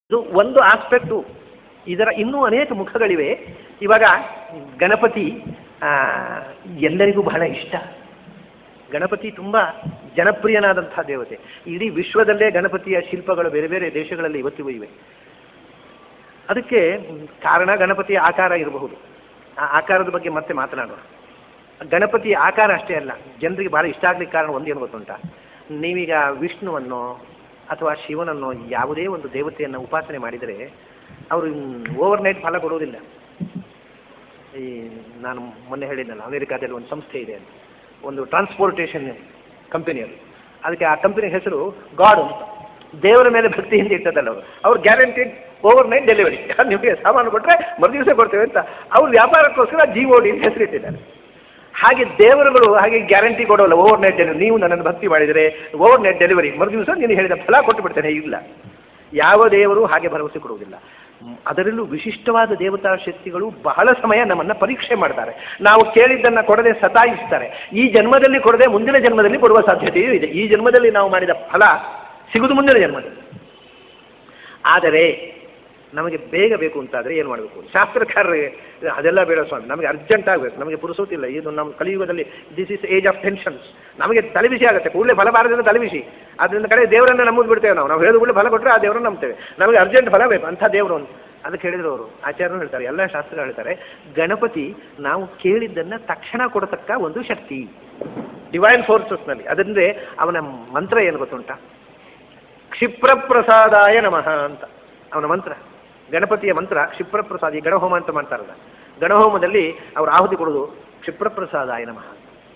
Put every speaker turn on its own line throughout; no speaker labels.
ಇದು ಒಂದು ಆಸ್ಪೆಕ್ಟು ಇದರ ಇನ್ನೂ ಅನೇಕ ಮುಖಗಳಿವೆ ಇವಾಗ ಗಣಪತಿ ಆ, ಎಲ್ಲರಿಗೂ ಬಹಳ ಇಷ್ಟ ಗಣಪತಿ ತುಂಬ ಜನಪ್ರಿಯನಾದಂಥ ದೇವತೆ ಇಡೀ ವಿಶ್ವದಲ್ಲೇ ಗಣಪತಿಯ ಶಿಲ್ಪಗಳು ಬೇರೆ ಬೇರೆ ದೇಶಗಳಲ್ಲಿ ಇವತ್ತಿಗೂ ಇವೆ ಅದಕ್ಕೆ ಕಾರಣ ಗಣಪತಿಯ ಆಕಾರ ಇರಬಹುದು ಆ ಆಕಾರದ ಬಗ್ಗೆ ಮತ್ತೆ ಮಾತನಾಡೋಣ ಗಣಪತಿಯ ಆಕಾರ ಅಷ್ಟೇ ಅಲ್ಲ ಜನರಿಗೆ ಬಹಳ ಇಷ್ಟ ಆಗ್ಲಿಕ್ಕೆ ಕಾರಣ ಒಂದೇನು ಗೊತ್ತುಂಟಾ ನೀವೀಗ ವಿಷ್ಣುವನ್ನು ಅಥವಾ ಶಿವನನ್ನು ಯಾವುದೇ ಒಂದು ದೇವತೆಯನ್ನು ಉಪಾಸನೆ ಮಾಡಿದರೆ ಅವರು ಓವರ್ ನೈಟ್ ಫಲ ಕೊಡುವುದಿಲ್ಲ ಈ ನಾನು ಮೊನ್ನೆ ಹೇಳಿದ್ನಲ್ಲ ಅಮೆರಿಕಾದಲ್ಲಿ ಒಂದು ಸಂಸ್ಥೆ ಇದೆ ಅಂತ ಒಂದು ಟ್ರಾನ್ಸ್ಪೋರ್ಟೇಷನ್ ಕಂಪನಿ ಅದು ಅದಕ್ಕೆ ಆ ಕಂಪನಿ ಹೆಸರು ಗಾಡ್ ಅಂತ ದೇವರ ಮೇಲೆ ಭಕ್ತಿಯಿಂದ ಇಟ್ಟದಲ್ಲ ಅವರು ಅವ್ರು ಗ್ಯಾರಂಟಿಡ್ ಓವರ್ ನೈಟ್ ಡೆಲಿವರಿ ನಿಮಗೆ ಸಾಮಾನು ಕೊಟ್ಟರೆ ಮರುದಿವಸ ಕೊಡ್ತೇವೆ ಅಂತ ಅವ್ರು ವ್ಯಾಪಾರಕ್ಕೋಸ್ಕರ ಜಿ ಓ ಡಿ ಅಂತ ಹೆಸರಿಟ್ಟಿದ್ದಾರೆ ಹಾಗೆ ದೇವರುಗಳು ಹಾಗೆ ಗ್ಯಾರಂಟಿ ಕೊಡೋಲ್ಲ ಓವರ್ ನೈಟ್ ಡೆಲಿವರಿ ನೀವು ನನ್ನನ್ನು ಭಕ್ತಿ ಮಾಡಿದರೆ ಓವರ್ ನೈಟ್ ಡೆಲಿವರಿ ಮರುದಿವಸ ನೀನು ಹೇಳಿದ ಫಲ ಕೊಟ್ಟು ಬಿಡ್ತೇನೆ ಇಲ್ಲ ಯಾವ ದೇವರು ಹಾಗೆ ಭರವಸೆ ಕೊಡುವುದಿಲ್ಲ ಮ್, ಅದರಲ್ಲೂ ವಿಶಿಷ್ಟವಾದ ದೇವತಾ ಶಕ್ತಿಗಳು ಬಹಳ ಸಮಯ ನಮ್ಮನ್ನು ಪರೀಕ್ಷೆ ಮಾಡ್ತಾರೆ ನಾವು ಕೇಳಿದ್ದನ್ನು ಕೊಡದೆ ಸತಾಯಿಸ್ತಾರೆ ಈ ಜನ್ಮದಲ್ಲಿ ಕೊಡದೆ ಮುಂದಿನ ಜನ್ಮದಲ್ಲಿ ಕೊಡುವ ಸಾಧ್ಯತೆಯೂ ಇದೆ ಈ ಜನ್ಮದಲ್ಲಿ ನಾವು ಮಾಡಿದ ಫಲ ಸಿಗುವುದು ಮುಂದಿನ ಜನ್ಮದಲ್ಲಿ ಆದರೆ ನಮಗೆ ಬೇಗ ಬೇಕು ಅಂತಾದರೆ ಏನು ಮಾಡಬೇಕು ಶಾಸ್ತ್ರಕಾರರಿಗೆ ಅದೆಲ್ಲ ಬೇಡ ಸ್ವಾಮಿ ನಮಗೆ ಅರ್ಜೆಂಟ್ ಆಗಬೇಕು ನಮಗೆ ಪುರುಸೋತಿಲ್ಲ ಇದು ನಮ್ಮ ಕಲಿಯುಗದಲ್ಲಿ this is age of tensions ನಮಗೆ ತಲೆಬಿಸಿ ಆಗುತ್ತೆ ಕೂಡಲೇ ಫಲ ಬಾರದಿಂದ ತಲೆಬಿಸಿ ಅದರಿಂದ ಕಡೆ ದೇವರನ್ನ ನಂಬುದು ಬಿಡ್ತೇವೆ ನಾವು ನಾವು ಹೇಳಿದ ಕೂಡಲೇ ಫಲ ಕೊಟ್ಟರೆ ಆ ದೇವರನ್ನ ನಂಬ್ತೇವೆ ನಮಗೆ ಅರ್ಜೆಂಟ್ ಫಲ ಬೇಕು ಅಂಥ ದೇವರು ಅಂತ ಅದಕ್ಕೆ ಹೇಳಿದ್ರು ಅವರು ಆಚಾರ್ಯರು ಹೇಳ್ತಾರೆ ಎಲ್ಲ ಶಾಸ್ತ್ರಗಳು ಹೇಳ್ತಾರೆ ಗಣಪತಿ ನಾವು ಕೇಳಿದ್ದನ್ನು ತಕ್ಷಣ ಕೊಡತಕ್ಕ ಒಂದು ಶಕ್ತಿ ಡಿವೈನ್ ಫೋರ್ಸಸ್ನಲ್ಲಿ ಅದರಿಂದ ಅವನ ಮಂತ್ರ ಏನು ಗೊತ್ತುಂಟಾ ಕ್ಷಿಪ್ರಪ್ರಸಾದಾಯ ನಮಃ ಅಂತ ಅವನ ಮಂತ್ರ ಗಣಪತಿಯ ಮಂತ್ರ ಕ್ಷಿಪ್ರಪ್ರಸಾದ ಈ ಗಣಹೋಮ ಅಂತ ಮಾಡ್ತಾರಲ್ಲ ಗಣಹೋಮದಲ್ಲಿ ಅವರು ಆಹುತಿ ಕೊಡೋದು ಕ್ಷಿಪ್ರಪ್ರಸಾದಾಯ ನಮಃ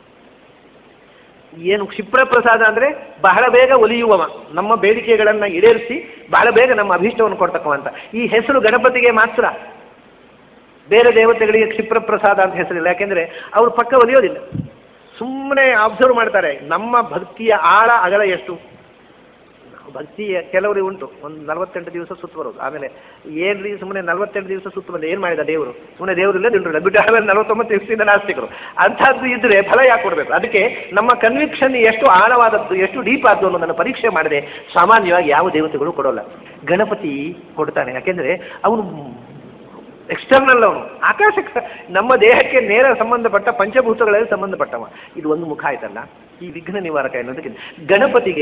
ಏನು ಕ್ಷಿಪ್ರಪ್ರಸಾದ ಅಂದರೆ ಬಹಳ ಬೇಗ ಒಲಿಯುವವ ನಮ್ಮ ಬೇಡಿಕೆಗಳನ್ನು ಈಡೇರಿಸಿ ಬಹಳ ಬೇಗ ನಮ್ಮ ಅಭೀಷ್ಟವನ್ನು ಕೊಡ್ತಕ್ಕವ ಅಂತ ಈ ಹೆಸರು ಗಣಪತಿಗೆ ಮಾತ್ರ ಬೇರೆ ದೇವತೆಗಳಿಗೆ ಕ್ಷಿಪ್ರಪ್ರಸಾದ ಅಂತ ಹೆಸರಿಲ್ಲ ಯಾಕೆಂದರೆ ಅವರು ಪಕ್ಕ ಒಲಿಯೋದಿಲ್ಲ ಸುಮ್ಮನೆ ಅಬ್ಸರ್ವ್ ಮಾಡ್ತಾರೆ ನಮ್ಮ ಭಕ್ತಿಯ ಆಳ ಅಗಲ ಎಷ್ಟು ಭಕ್ತಿಯ ಕೆಲವರಿಗೆ ಉಂಟು ಒಂದು ನಲವತ್ತೆಂಟು ದಿವಸ ಸುತ್ತು ಬರೋದು ಆಮೇಲೆ ಏನ್ರಿ ಸುಮ್ಮನೆ ನಲವತ್ತೆಂಟು ದಿವಸ ಸುತ್ತು ಬಂದು ಏನು ಮಾಡಿದ ದೇವರು ಸುಮ್ಮನೆ ದೇವರಿಲ್ಲ ದಿಂಡ್ರಿಲ್ಲ ಬಿಟ್ಟು ಆಮೇಲೆ ನಲವತ್ತೊಂಬತ್ತು ದಿವಸದಿಂದ ನಾಸ್ತಿಕರು ಅಂಥದ್ದು ಇದ್ದರೆ ಫಲ ಯಾಕೆ ಕೊಡಬೇಕು ಅದಕ್ಕೆ ನಮ್ಮ ಕನ್ವಿಕ್ಷನ್ ಎಷ್ಟು ಆಳವಾದದ್ದು ಎಷ್ಟು ಡೀಪ್ ಆದ್ದು ಅನ್ನೋದನ್ನು ಪರೀಕ್ಷೆ ಮಾಡದೆ ಸಾಮಾನ್ಯವಾಗಿ ಯಾವ ದೇವತೆಗಳು ಕೊಡೋಲ್ಲ ಗಣಪತಿ ಕೊಡ್ತಾನೆ ಯಾಕೆಂದರೆ ಅವನು ಎಕ್ಸ್ಟರ್ನಲ್ ಅವನು ಆಕಾಶಕ್ಕೆ ನಮ್ಮ ದೇಹಕ್ಕೆ ನೇರ ಸಂಬಂಧಪಟ್ಟ ಪಂಚಭೂತಗಳಲ್ಲಿ ಸಂಬಂಧಪಟ್ಟವ ಇದು ಒಂದು ಮುಖ ಆಯ್ತಲ್ಲ ಈ ವಿಘ್ನ ನಿವಾರಕ ಎನ್ನುವುದಕ್ಕೆ ಗಣಪತಿಗೆ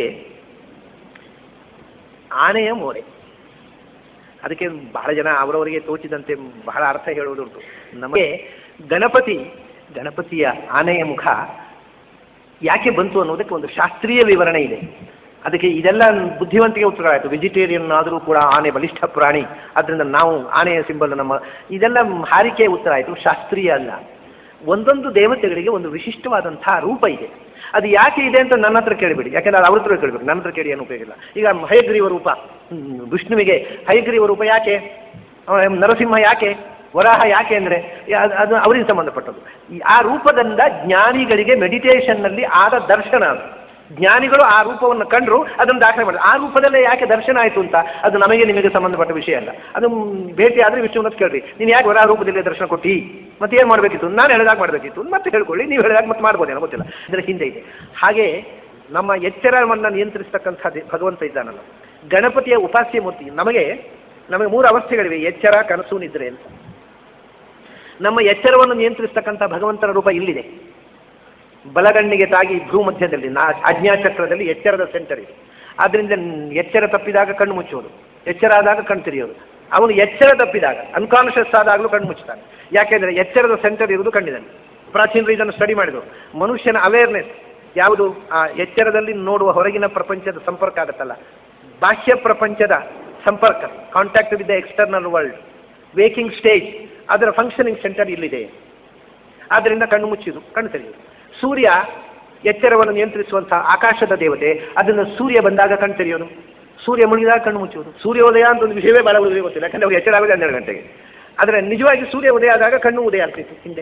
ಆನೆಯ ಮೋರೆ ಅದಕ್ಕೆ ಬಹಳ ಜನ ಅವರವರಿಗೆ ತೋಚಿದಂತೆ ಬಹಳ ಅರ್ಥ ಹೇಳುವುದುಂಟು ನಮಗೆ ಗಣಪತಿ ಗಣಪತಿಯ ಆನೆಯ ಮುಖ ಯಾಕೆ ಬಂತು ಅನ್ನೋದಕ್ಕೆ ಒಂದು ಶಾಸ್ತ್ರೀಯ ವಿವರಣೆ ಇದೆ ಅದಕ್ಕೆ ಇದೆಲ್ಲ ಬುದ್ಧಿವಂತಿಕೆ ಉತ್ತರಗಳಾಯಿತು ವೆಜಿಟೇರಿಯನ್ ಆದರೂ ಕೂಡ ಆನೆ ಬಲಿಷ್ಠ ಪ್ರಾಣಿ ಅದರಿಂದ ನಾವು ಆನೆಯ ಸಿಂಬಲ್ ನಮ್ಮ ಇದೆಲ್ಲ ಹಾರಿಕೆಯ ಉತ್ತರ ಆಯಿತು ಶಾಸ್ತ್ರೀಯ ಅಲ್ಲ ಒಂದೊಂದು ದೇವತೆಗಳಿಗೆ ಒಂದು ವಿಶಿಷ್ಟವಾದಂತಹ ರೂಪ ಇದೆ ಅದು ಯಾಕೆ ಇದೆ ಅಂತ ನನ್ನ ಹತ್ರ ಕೇಳಿಬಿಡಿ ಯಾಕೆಂದ್ರೆ ಅದು ಅವ್ರ ಹತ್ರ ಕೇಳಬೇಕು ನನ್ನ ಹತ್ರ ಕೇಳಿ ಏನು ಉಪಯೋಗ ಇಲ್ಲ ಈಗ ಹಯಗ್ರೀವ ರೂಪ ಹ್ಮ್, ವಿಷ್ಣುವಿಗೆ ಹಯಗ್ರೀವ ರೂಪ ಯಾಕೆ ಅವ ನರಸಿಂಹ ಯಾಕೆ ವರಾಹ ಯಾಕೆ ಅಂದರೆ ಅದು ಅವರಿಗೆ ಸಂಬಂಧಪಟ್ಟದ್ದು ಈ ಆ ರೂಪದಿಂದ ಜ್ಞಾನಿಗಳಿಗೆ ಮೆಡಿಟೇಷನ್ನಲ್ಲಿ ಆದ ದರ್ಶನ ಅದು ಜ್ಞಾನಿಗಳು ಆ ರೂಪವನ್ನು ಕಂಡ್ರು ಅದನ್ನು ದಾಖಲೆ ಮಾಡಿದ್ರು ಆ ರೂಪದಲ್ಲೇ ಯಾಕೆ ದರ್ಶನ ಆಯಿತು ಅಂತ ಅದು ನಮಗೆ ನಿಮಗೆ ಸಂಬಂಧಪಟ್ಟ ವಿಷಯ ಅಲ್ಲ ಅದು ಮ್, ಭೇಟಿ ಆದರೆ ವಿಷ್ಣುವನ್ನ ಕೇಳ್ರಿ ನೀನು ಯಾಕೆ ವರ ರೂಪದಲ್ಲಿ ದರ್ಶನ ಕೊಟ್ಟಿ ಮತ್ತೆ ಏನು ಮಾಡಬೇಕಿತ್ತು ನಾನು ಹೇಳಿದಾಗ ಮಾಡಬೇಕಿತ್ತು ಮತ್ತೆ ಹೇಳ್ಕೊಳ್ಳಿ ನೀವು ಹೇಳಿದಾಗ ಮತ್ತೆ ಮಾಡ್ಬೋದೇನೋ ಗೊತ್ತಿಲ್ಲ ಇದರ ಹಿಂದೆ ಇದೆ ಹಾಗೆ ನಮ್ಮ ಎಚ್ಚರವನ್ನು ನಿಯಂತ್ರಿಸ್ತಕ್ಕಂಥ ದೇ- ಭಗವಂತ ಇದ್ದಾನಲ್ಲ ಗಣಪತಿಯ ಉಪಾಸ್ಯ ಮೂರ್ತಿ ನಮಗೆ ನಮಗೆ ಮೂರು ಅವಸ್ಥೆಗಳಿವೆ ಎಚ್ಚರ ಕನಸು ನಿದ್ರೆ ಅಂತ ನಮ್ಮ ಎಚ್ಚರವನ್ನು ನಿಯಂತ್ರಿಸ್ತಕ್ಕಂಥ ಭಗವಂತನ ರೂಪ ಇಲ್ಲಿದೆ ಬಲಗಣ್ಣಿಗೆ ತಾಗಿ ಭ್ರೂ ಮಧ್ಯದಲ್ಲಿ ನಾ ಆಜ್ಞಾಚಕ್ರದಲ್ಲಿ ಎಚ್ಚರದ ಸೆಂಟರ್ ಇದೆ ಆದ್ದರಿಂದ ನ್- ಎಚ್ಚರ ತಪ್ಪಿದಾಗ ಕಣ್ಣು ಮುಚ್ಚುವುದು ಎಚ್ಚರ ಆದಾಗ ಕಣ್ಣು ತೆರೆಯೋದು ಅವನು ಎಚ್ಚರ ತಪ್ಪಿದಾಗ ಅನ್ಕಾನ್ಷಿಯಸ್ ಆದಾಗಲೂ ಕಣ್ಣು ಮುಚ್ಚುತ್ತಾನೆ ಯಾಕೆಂದರೆ ಎಚ್ಚರದ ಸೆಂಟರ್ ಇರುವುದು ಕಣ್ಣಿನಲ್ಲಿ ಪ್ರಾಚೀನರು ಇದನ್ನು ಸ್ಟಡಿ ಮಾಡಿದರು ಮನುಷ್ಯನ ಅವೇರ್ನೆಸ್ ಯಾವುದು ಆ ಎಚ್ಚರದಲ್ಲಿ ನೋಡುವ ಹೊರಗಿನ ಪ್ರಪಂಚದ ಸಂಪರ್ಕ ಆಗುತ್ತಲ್ಲ ಬಾಹ್ಯ ಪ್ರಪಂಚದ ಸಂಪರ್ಕ contact with the external world waking stage ಅದರ ಫಂಕ್ಷನಿಂಗ್ ಸೆಂಟರ್ ಇಲ್ಲಿದೆ ಆದ್ದರಿಂದ ಕಣ್ಣು ಮುಚ್ಚಿದು ಕಣ್ಣು ತೆರೆಯುವುದು ಸೂರ್ಯ ಎಚ್ಚರವನ್ನು ನಿಯಂತ್ರಿಸುವಂತಹ ಆಕಾಶದ ದೇವತೆ ಅದನ್ನು ಸೂರ್ಯ ಬಂದಾಗ ಕಣ್ಣು ತೆರೆಯೋದು ಸೂರ್ಯ ಮುಳುಗಿದಾಗ ಕಣ್ಣು ಮುಚ್ಚುವುದು ಸೂರ್ಯೋದಯ ಅಂತ ಒಂದು ವಿಷಯವೇ ಭಾಳ ಉದಯ ಗೊತ್ತಿಲ್ಲ ಯಾಕಂದ್ರೆ ಅವ್ರಿಗೆ ಎಚ್ಚರ ಆಗೋದು ಹನ್ನೆರಡು ಗಂಟೆಗೆ ಆದರೆ ನಿಜವಾಗಿ ಸೂರ್ಯ ಉದಯ ಆದಾಗ ಕಣ್ಣು ಉದಯ ಆಗ್ತಿತ್ತು ಹಿಂದೆ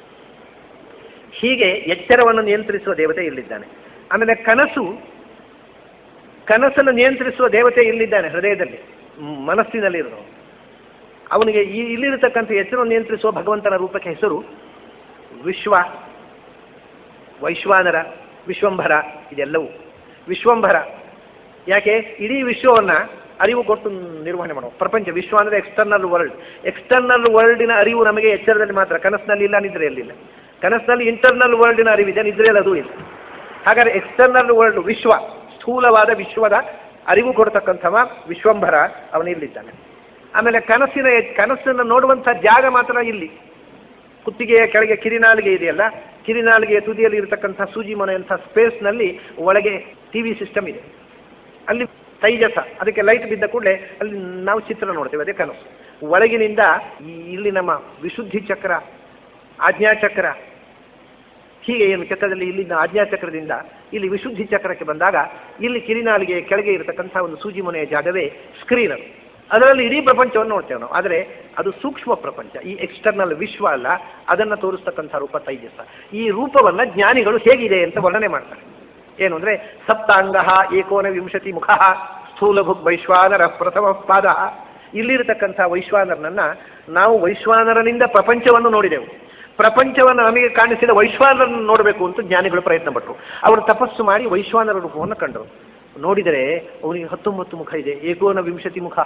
ಹೀಗೆ ಎಚ್ಚರವನ್ನು ನಿಯಂತ್ರಿಸುವ ದೇವತೆ ಇಲ್ಲಿದ್ದಾನೆ ಆಮೇಲೆ ಕನಸು ಕನಸನ್ನು ನಿಯಂತ್ರಿಸುವ ದೇವತೆ ಇಲ್ಲಿದ್ದಾನೆ ಹೃದಯದಲ್ಲಿ ಮ್, ಮನಸ್ಸಿನಲ್ಲಿರೋನು ಅವನಿಗೆ ಈ ಇಲ್ಲಿರತಕ್ಕಂಥ ಎಚ್ಚರವನ್ನು ನಿಯಂತ್ರಿಸುವ ಭಗವಂತನ ರೂಪಕ್ಕೆ ಹೆಸರು ವಿಶ್ವ ವೈಶ್ವಾನರ ವಿಶ್ವಂಭರ ಇದೆಲ್ಲವೂ ವಿಶ್ವಂಭರ ಯಾಕೆ ಇಡೀ ವಿಶ್ವವನ್ನು ಅರಿವು ಕೊಟ್ಟು ನಿರ್ವಹಣೆ ಮಾಡುವ ಪ್ರಪಂಚ ವಿಶ್ವ ಅಂದರೆ ಎಕ್ಸ್ಟರ್ನಲ್ ವರ್ಲ್ಡ್ ಎಕ್ಸ್ಟರ್ನಲ್ ವರ್ಲ್ಡಿನ ಅರಿವು ನಮಗೆ ಎಚ್ಚರದಲ್ಲಿ ಮಾತ್ರ ಕನಸಿನಲ್ಲಿ ಇಲ್ಲ ನಿದ್ರೆಯಲ್ಲಿಲ್ಲ ಕನಸಿನಲ್ಲಿ ಇಂಟರ್ನಲ್ ವರ್ಲ್ಡಿನ ಅರಿವಿದೆ ನಿದ್ರೆಯಲ್ಲಿ ಅದೂ ಇಲ್ಲ ಹಾಗಾದ್ರೆ ಎಕ್ಸ್ಟರ್ನಲ್ ವರ್ಲ್ಡ್ ವಿಶ್ವ ಸ್ಥೂಲವಾದ ವಿಶ್ವದ ಅರಿವು ಕೊಡ್ತಕ್ಕಂಥವ ವಿಶ್ವಂಭರ ಅವನಿಲ್ಲಿದ್ದಾನೆ ಆಮೇಲೆ ಕನಸಿನ ಕನಸನ್ನು ನೋಡುವಂಥ ಜಾಗ ಮಾತ್ರ ಇಲ್ಲಿ ಕುತ್ತಿಗೆಯ ಕೆಳಗೆ ಕಿರಿನಾಲಿಗೆ ಇದೆಯಲ್ಲ ಕಿರಿನಾಲಿಗೆಯ ತುದಿಯಲ್ಲಿ ಇರತಕ್ಕಂಥ ಸೂಜಿ ಮನೆಯಂಥ ಸ್ಪೇಸ್ನಲ್ಲಿ ಒಳಗೆ ಟಿ ವಿ ಸಿಸ್ಟಮ್ ಇದೆ ಅಲ್ಲಿ ತೈಜಸ ಅದಕ್ಕೆ ಲೈಟ್ ಬಿದ್ದ ಕೂಡಲೇ ಅಲ್ಲಿ ನಾವು ಚಿತ್ರ ನೋಡ್ತೇವೆ ಅದೇ ಕನಸು ಒಳಗಿನಿಂದ ಈ ಇಲ್ಲಿ ನಮ್ಮ ವಿಶುದ್ಧಿ ಚಕ್ರ ಆಜ್ಞಾಚಕ್ರ ಹೀಗೆ ಏನು ಚಕ್ರದಲ್ಲಿ ಇಲ್ಲಿಂದ ಆಜ್ಞಾಚಕ್ರದಿಂದ ಇಲ್ಲಿ ವಿಶುದ್ಧಿ ಚಕ್ರಕ್ಕೆ ಬಂದಾಗ ಇಲ್ಲಿ ಕಿರಿನಾಲಿಗೆ ಕೆಳಗೆ ಇರತಕ್ಕಂಥ ಒಂದು ಸೂಜಿ ಮನೆಯ ಜಾಗವೇ ಸ್ಕ್ರೀನ್ ಅದು ಅದರಲ್ಲಿ ಇಡೀ ಪ್ರಪಂಚವನ್ನು ನೋಡ್ತೇವೆ ನಾವು ಆದರೆ ಅದು ಸೂಕ್ಷ್ಮ ಪ್ರಪಂಚ ಈ ಎಕ್ಸ್ಟರ್ನಲ್ ವಿಶ್ವ ಅಲ್ಲ ಅದನ್ನು ತೋರಿಸ್ತಕ್ಕಂಥ ರೂಪ ತೈಜಸ ಈ ರೂಪವನ್ನು ಜ್ಞಾನಿಗಳು ಹೇಗಿದೆ ಅಂತ ವರ್ಣನೆ ಮಾಡ್ತಾರೆ ಏನು ಅಂದರೆ ಸಪ್ತಾಂಗ ಏಕೋನ ವಿಂಶತಿ ಮುಖ ಸ್ಥೂಲಭುಗ್ ವೈಶ್ವಾನರ ಪ್ರಥಮ ಪಾದ ಇಲ್ಲಿರತಕ್ಕಂಥ ವೈಶ್ವಾನರನನ್ನ ನಾವು ವೈಶ್ವಾನರನಿಂದ ಪ್ರಪಂಚವನ್ನು ನೋಡಿದೆವು ಪ್ರಪಂಚವನ್ನು ನಮಗೆ ಕಾಣಿಸಿದ ವೈಶ್ವಾನರನ್ನು ನೋಡಬೇಕು ಅಂತ ಜ್ಞಾನಿಗಳು ಪ್ರಯತ್ನ ಪಟ್ಟರು ಅವರು ತಪಸ್ಸು ಮಾಡಿ ವೈಶ್ವಾನರ ರೂಪವನ್ನು ಕಂಡರು ನೋಡಿದರೆ ಅವನಿಗೆ ಹತ್ತೊಂಬತ್ತು ಮುಖ ಇದೆ ಏಕೋನ ವಿಂಶತಿ ಮುಖ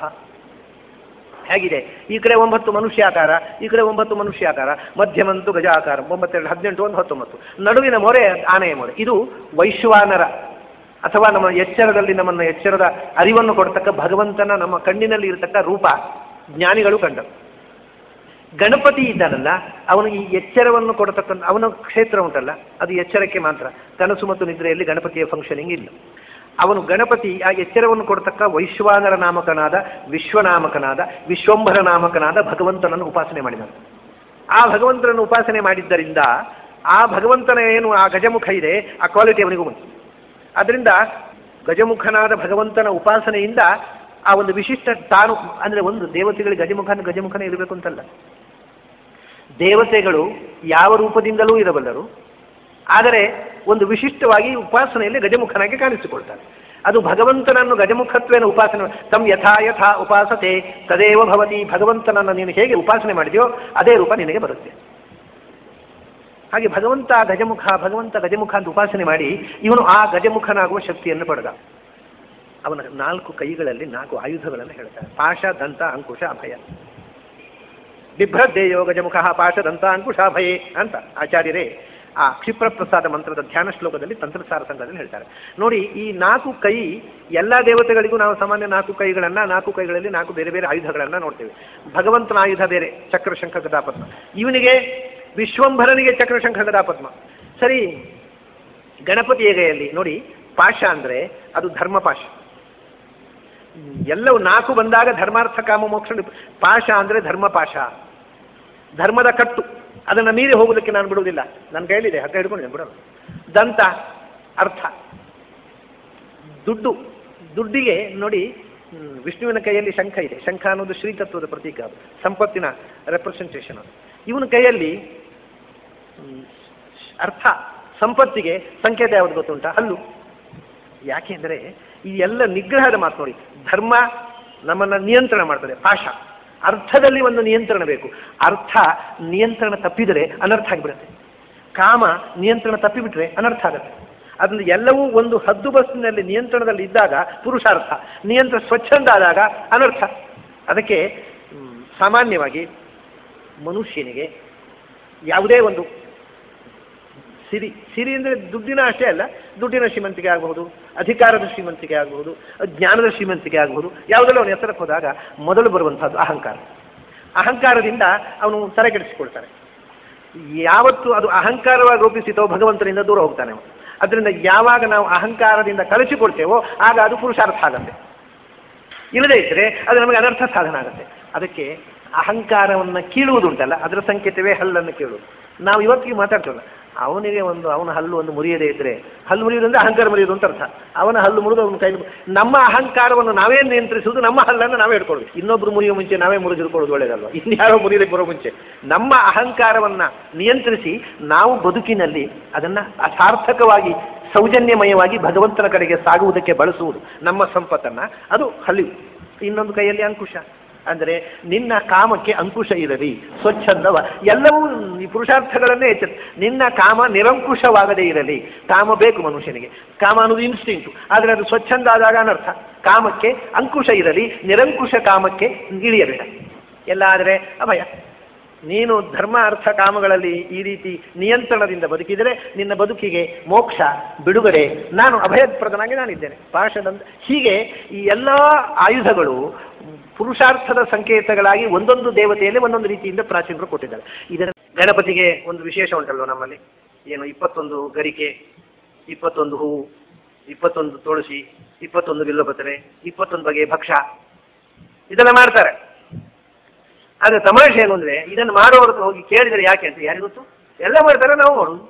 ಹೇಗಿದೆ ಈ ಕಡೆ ಒಂಬತ್ತು ಮನುಷ್ಯಾಕಾರ ಈ ಕಡೆ ಒಂಬತ್ತು ಮನುಷ್ಯಾಕಾರ ಮಧ್ಯಮಂತು ಗಜಾಕಾರ ಒಂಬತ್ತೆರಡು ಹದಿನೆಂಟು ಒಂದು ಹತ್ತೊಂಬತ್ತು ನಡುವಿನ ಮೊರೆ ಆನೆಯ ಮೊರೆ ಇದು ವೈಶ್ವಾನರ ಅಥವಾ ನಮ್ಮ ಎಚ್ಚರದಲ್ಲಿ ನಮ್ಮನ್ನು ಎಚ್ಚರದ ಅರಿವನ್ನು ಕೊಡ್ತಕ್ಕ ಭಗವಂತನ ನಮ್ಮ ಕಣ್ಣಿನಲ್ಲಿ ಇರತಕ್ಕ ರೂಪ ಜ್ಞಾನಿಗಳು ಕಂಡರು ಗಣಪತಿ ಇದ್ದಾನಲ್ಲ ಅವನು ಈ ಎಚ್ಚರವನ್ನು ಕೊಡತಕ್ಕಂಥ ಅವನ ಕ್ಷೇತ್ರ ಉಂಟಲ್ಲ ಅದು ಎಚ್ಚರಕ್ಕೆ ಮಾತ್ರ ಕನಸು ಮತ್ತು ನಿದ್ರೆಯಲ್ಲಿ ಗಣಪತಿಯ ಫಂಕ್ಷನಿಂಗ್ ಇಲ್ಲ ಅವನು ಗಣಪತಿ ಆ ಎಚ್ಚರವನ್ನು ಕೊಡತಕ್ಕ ವೈಶ್ವಾನರ ನಾಮಕನಾದ ವಿಶ್ವನಾಮಕನಾದ ವಿಶ್ವಂಭರ ನಾಮಕನಾದ ಭಗವಂತನನ್ನು ಉಪಾಸನೆ ಮಾಡಿದನು ಆ ಭಗವಂತನನ್ನು ಉಪಾಸನೆ ಮಾಡಿದ್ದರಿಂದ ಆ ಭಗವಂತನ ಏನು ಆ ಗಜಮುಖ ಇದೆ ಆ ಕ್ವಾಲಿಟಿ ಅವನಿಗೂ ಬಂತು ಅದರಿಂದ ಗಜಮುಖನಾದ ಭಗವಂತನ ಉಪಾಸನೆಯಿಂದ ಆ ಒಂದು ವಿಶಿಷ್ಟ ತಾನು ಅಂದರೆ ಒಂದು ದೇವತೆಗಳಿಗೆ ಗಜಮುಖನ ಗಜಮುಖನೇ ಇರಬೇಕು ಅಂತಲ್ಲ ದೇವತೆಗಳು ಯಾವ ರೂಪದಿಂದಲೂ ಇರಬಲ್ಲರು ಆದರೆ ಒಂದು ವಿಶಿಷ್ಟವಾಗಿ ಉಪಾಸನೆಯಲ್ಲಿ ಗಜಮುಖನಾಗಿ ಕಾಣಿಸಿಕೊಳ್ತಾರೆ ಅದು ಭಗವಂತನನ್ನು ಗಜಮುಖತ್ವೇನ ಉಪಾಸನೆ ತಮ್ ಯಥಾ ಯಥಾ ಉಪಾಸತೆ ತದೇವ ಭವತಿ ಭಗವಂತನನ್ನು ನೀನು ಹೇಗೆ ಉಪಾಸನೆ ಮಾಡಿದೆಯೋ ಅದೇ ರೂಪ ನಿನಗೆ ಬರುತ್ತೆ ಹಾಗೆ ಭಗವಂತ ಗಜಮುಖ ಭಗವಂತ ಗಜಮುಖ ಅಂತ ಉಪಾಸನೆ ಮಾಡಿ ಇವನು ಆ ಗಜಮುಖನಾಗುವ ಶಕ್ತಿಯನ್ನು ಪಡೆದ ಅವನ ನಾಲ್ಕು ಕೈಗಳಲ್ಲಿ ನಾಲ್ಕು ಆಯುಧಗಳನ್ನು ಹೇಳ್ತಾರೆ ಪಾಶ ದಂತ ಅಂಕುಶ ಅಭಯ ಬಿಭ್ರದ್ದೇಯೋ ಗಜಮುಖ ಪಾಶ ದಂತ ಅಂಕುಶ ಅಭಯೇ ಅಂತ ಆಚಾರ್ಯರೇ ಆ ಕ್ಷಿಪ್ರ ಪ್ರಸಾದ ಮಂತ್ರದ ಧ್ಯಾನ ಶ್ಲೋಕದಲ್ಲಿ ತಂತ್ರಸಾರ ಸಂಘದಲ್ಲಿ ಹೇಳ್ತಾರೆ ನೋಡಿ ಈ ನಾಲ್ಕು ಕೈ ಎಲ್ಲ ದೇವತೆಗಳಿಗೂ ನಾವು ಸಾಮಾನ್ಯ ನಾಲ್ಕು ಕೈಗಳನ್ನು ನಾಲ್ಕು ಕೈಗಳಲ್ಲಿ ನಾಲ್ಕು ಬೇರೆ ಬೇರೆ ಆಯುಧಗಳನ್ನು ನೋಡ್ತೇವೆ ಭಗವಂತನ ಆಯುಧ ಬೇರೆ ಚಕ್ರಶಂಖ ಗದಾಪದ್ಮ ಇವನಿಗೆ ವಿಶ್ವಂಭರನಿಗೆ ಚಕ್ರಶಂಖ ಗದಾಪದ್ಮ ಸರಿ ಗಣಪತಿ ಹೇಗೆಯಲ್ಲಿ ನೋಡಿ ಪಾಶ ಅಂದರೆ ಅದು ಧರ್ಮಪಾಶ ಎಲ್ಲವೂ ನಾಲ್ಕು ಬಂದಾಗ ಧರ್ಮಾರ್ಥ ಕಾಮ ಮೋಕ್ಷ ಪಾಶ ಅಂದರೆ ಧರ್ಮಪಾಶ ಧರ್ಮದ ಕಟ್ಟು ಅದನ್ನು ಮೀರಿ ಹೋಗೋದಕ್ಕೆ ನಾನು ಬಿಡುವುದಿಲ್ಲ ನನ್ನ ಕೈಯಲ್ಲಿದೆ ಹಗ್ಗ ಹಿಡ್ಕೊಂಡಿದ್ದೇನೆ ಬಿಡೋದು ದಂತ ಅರ್ಥ ದುಡ್ಡು ದುಡ್ಡಿಗೆ ನೋಡಿ ಹ್ಮ್, ವಿಷ್ಣುವಿನ ಕೈಯಲ್ಲಿ ಶಂಖ ಇದೆ ಶಂಖ ಅನ್ನೋದು ಶ್ರೀತತ್ವದ ಪ್ರತೀಕ ಅದು ಸಂಪತ್ತಿನ ರೆಪ್ರೆಸೆಂಟೇಷನ್ ಅದು ಇವನ ಕೈಯಲ್ಲಿ ಹ್ಮ್, ಅರ್ಥ ಸಂಪತ್ತಿಗೆ ಸಂಕೇತ ಯಾವುದು ಗೊತ್ತುಂಟ ಹಲ್ಲು ಯಾಕೆಂದರೆ ಈ ಎಲ್ಲ ನಿಗ್ರಹದ ಮಾತು ನೋಡಿ ಧರ್ಮ ನಮ್ಮನ್ನು ನಿಯಂತ್ರಣ ಮಾಡ್ತದೆ ಪಾಶ ಅರ್ಥದಲ್ಲಿ ಒಂದು ನಿಯಂತ್ರಣ ಬೇಕು ಅರ್ಥ ನಿಯಂತ್ರಣ ತಪ್ಪಿದರೆ ಅನರ್ಥ ಆಗಿಬಿಡುತ್ತೆ ಕಾಮ ನಿಯಂತ್ರಣ ತಪ್ಪಿಬಿಟ್ರೆ ಅನರ್ಥ ಆಗುತ್ತೆ ಅದರಿಂದ ಎಲ್ಲವೂ ಒಂದು ಹದ್ದು ಬಸ್ಸಿನಲ್ಲಿ ನಿಯಂತ್ರಣದಲ್ಲಿ ಇದ್ದಾಗ ಪುರುಷಾರ್ಥ ನಿಯಂತ್ರಣ ಸ್ವಚ್ಛಂದ ಆದಾಗ ಅನರ್ಥ ಅದಕ್ಕೆ ಮ್, ಸಾಮಾನ್ಯವಾಗಿ ಮನುಷ್ಯನಿಗೆ ಯಾವುದೇ ಒಂದು ಸಿರಿ ಸಿರಿ ಅಂದರೆ ದುಡ್ಡಿನ ಅಷ್ಟೇ ಅಲ್ಲ ದುಡ್ಡಿನ ಶ್ರೀಮಂತಿಕೆ ಆಗಬಹುದು ಅಧಿಕಾರದ ಶ್ರೀಮಂತಿಕೆ ಆಗಬಹುದು ಜ್ಞಾನದ ಶ್ರೀಮಂತಿಕೆ ಆಗಬಹುದು ಯಾವುದೆಲ್ಲ ಅವನು ಎತ್ತರಕ್ಕೆ ಹೋದಾಗ ಮೊದಲು ಬರುವಂಥದ್ದು ಅಹಂಕಾರ ಅಹಂಕಾರದಿಂದ ಅವನು ತಲೆಕೆಡಿಸಿಕೊಳ್ತಾನೆ ಯಾವತ್ತು ಅದು ಅಹಂಕಾರವಾಗಿ ರೂಪಿಸಿತೋ ಭಗವಂತನಿಂದ ದೂರ ಹೋಗ್ತಾನೆ ಅವನು ಅದರಿಂದ ಯಾವಾಗ ನಾವು ಅಹಂಕಾರದಿಂದ ಕಳಿಸಿಕೊಳ್ತೇವೋ ಆಗ ಅದು ಪುರುಷಾರ್ಥ ಆಗುತ್ತೆ ಇಲ್ಲದೇ ಇದ್ದರೆ ಅದು ನಮಗೆ ಅನರ್ಥ ಸಾಧನ ಆಗುತ್ತೆ ಅದಕ್ಕೆ ಅಹಂಕಾರವನ್ನು ಕೀಳುವುದುಂಟಲ್ಲ ಅದರ ಸಂಕೇತವೇ ಹಲ್ಲನ್ನು ಕೀಳುವುದು ನಾವು ಇವತ್ತಿಗೆ ಮಾತಾಡ್ತೇವಲ್ಲ ಅವನಿಗೆ ಒಂದು ಅವನ ಹಲ್ಲು ಒಂದು ಮುರಿಯದೇ ಇದ್ದರೆ ಹಲ್ಲು ಮುರಿಯುವುದು ಅಂದರೆ ಅಹಂಕಾರ ಮುರಿಯುವುದು ಅಂತ ಅರ್ಥ ಅವನ ಹಲ್ಲು ಮುರಿದು ಅವನ ಕೈ ನಮ್ಮ ಅಹಂಕಾರವನ್ನು ನಾವೇ ನಿಯಂತ್ರಿಸುವುದು ನಮ್ಮ ಹಲ್ಲನ್ನು ನಾವೇ ಹಿಡ್ಕೊಳ್ಳೋದು ಇನ್ನೊಬ್ರು ಮುರಿಯೋ ಮುಂಚೆ ನಾವೇ ಮುರಿದು ಹಿಡ್ಕೊಳ್ಳೋದು ಒಳ್ಳೇದಲ್ವ ಇನ್ಯಾರೋ ಮುರಿಯದೆ ಬರೋ ಮುಂಚೆ ನಮ್ಮ ಅಹಂಕಾರವನ್ನು ನಿಯಂತ್ರಿಸಿ ನಾವು ಬದುಕಿನಲ್ಲಿ ಅದನ್ನು ಸಾರ್ಥಕವಾಗಿ ಸೌಜನ್ಯಮಯವಾಗಿ ಭಗವಂತನ ಕಡೆಗೆ ಸಾಗುವುದಕ್ಕೆ ಬಳಸುವುದು ನಮ್ಮ ಸಂಪತ್ತನ್ನು ಅದು ಹಲ್ಲಿವು ಇನ್ನೊಂದು ಕೈಯಲ್ಲಿ ಅಂಕುಶ ಅಂದರೆ ನಿನ್ನ ಕಾಮಕ್ಕೆ ಅಂಕುಶ ಇರಲಿ ಸ್ವಚ್ಛಂದವ ಎಲ್ಲವೂ ಈ ಪುರುಷಾರ್ಥಗಳನ್ನೇ ಎಚ್ಚರ ನಿನ್ನ ಕಾಮ ನಿರಂಕುಶವಾಗದೇ ಇರಲಿ ಕಾಮ ಬೇಕು ಮನುಷ್ಯನಿಗೆ ಕಾಮ ಅನ್ನೋದು ಇನ್ಸ್ಟಿಂಕ್ಟು ಆದರೆ ಅದು ಸ್ವಚ್ಛಂದ ಆದಾಗ ಅನರ್ಥ ಕಾಮಕ್ಕೆ ಅಂಕುಶ ಇರಲಿ ನಿರಂಕುಶ ಕಾಮಕ್ಕೆ ಇಳಿಯಬೇಡ ಎಲ್ಲಾದರೆ ಅಭಯ ನೀನು ಧರ್ಮ ಅರ್ಥ ಕಾಮಗಳಲ್ಲಿ ಈ ರೀತಿ ನಿಯಂತ್ರಣದಿಂದ ಬದುಕಿದರೆ ನಿನ್ನ ಬದುಕಿಗೆ ಮೋಕ್ಷ ಬಿಡುಗಡೆ ನಾನು ಅಭಯಪ್ರದನಾಗಿ ನಾನಿದ್ದೇನೆ ಪಾರ್ಷದಂತ ಹೀಗೆ ಈ ಎಲ್ಲ ಆಯುಧಗಳು ಪುರುಷಾರ್ಥದ ಸಂಕೇತಗಳಾಗಿ ಒಂದೊಂದು ದೇವತೆಯಲ್ಲಿ ಒಂದೊಂದು ರೀತಿಯಿಂದ ಪ್ರಾಚೀನರು ಕೊಟ್ಟಿದ್ದಾರೆ ಇದರ ಗಣಪತಿಗೆ ಒಂದು ವಿಶೇಷ ಉಂಟಲ್ವ ನಮ್ಮಲ್ಲಿ ಏನು ಇಪ್ಪತ್ತೊಂದು ಗರಿಕೆ ಇಪ್ಪತ್ತೊಂದು ಹೂವು ಇಪ್ಪತ್ತೊಂದು ತುಳಸಿ ಇಪ್ಪತ್ತೊಂದು ಬಿಲ್ಲಪತ್ರೆ ಇಪ್ಪತ್ತೊಂದು ಬಗೆಯ ಭಕ್ಷ್ಯ ಇದೆಲ್ಲ ಮಾಡ್ತಾರೆ ಆದ್ರೆ ತಮಾಷೆ ಏನು ಅಂದ್ರೆ ಇದನ್ನು ಮಾಡೋರ ಹತ್ರ ಹೋಗಿ ಕೇಳಿದರೆ ಯಾಕೆ ಅಂತ ಯಾರಿಗೂ ಗೊತ್ತು ಎಲ್ಲ ಮಾಡ್ತಾರೆ ನಾವು ಮಾಡೋದು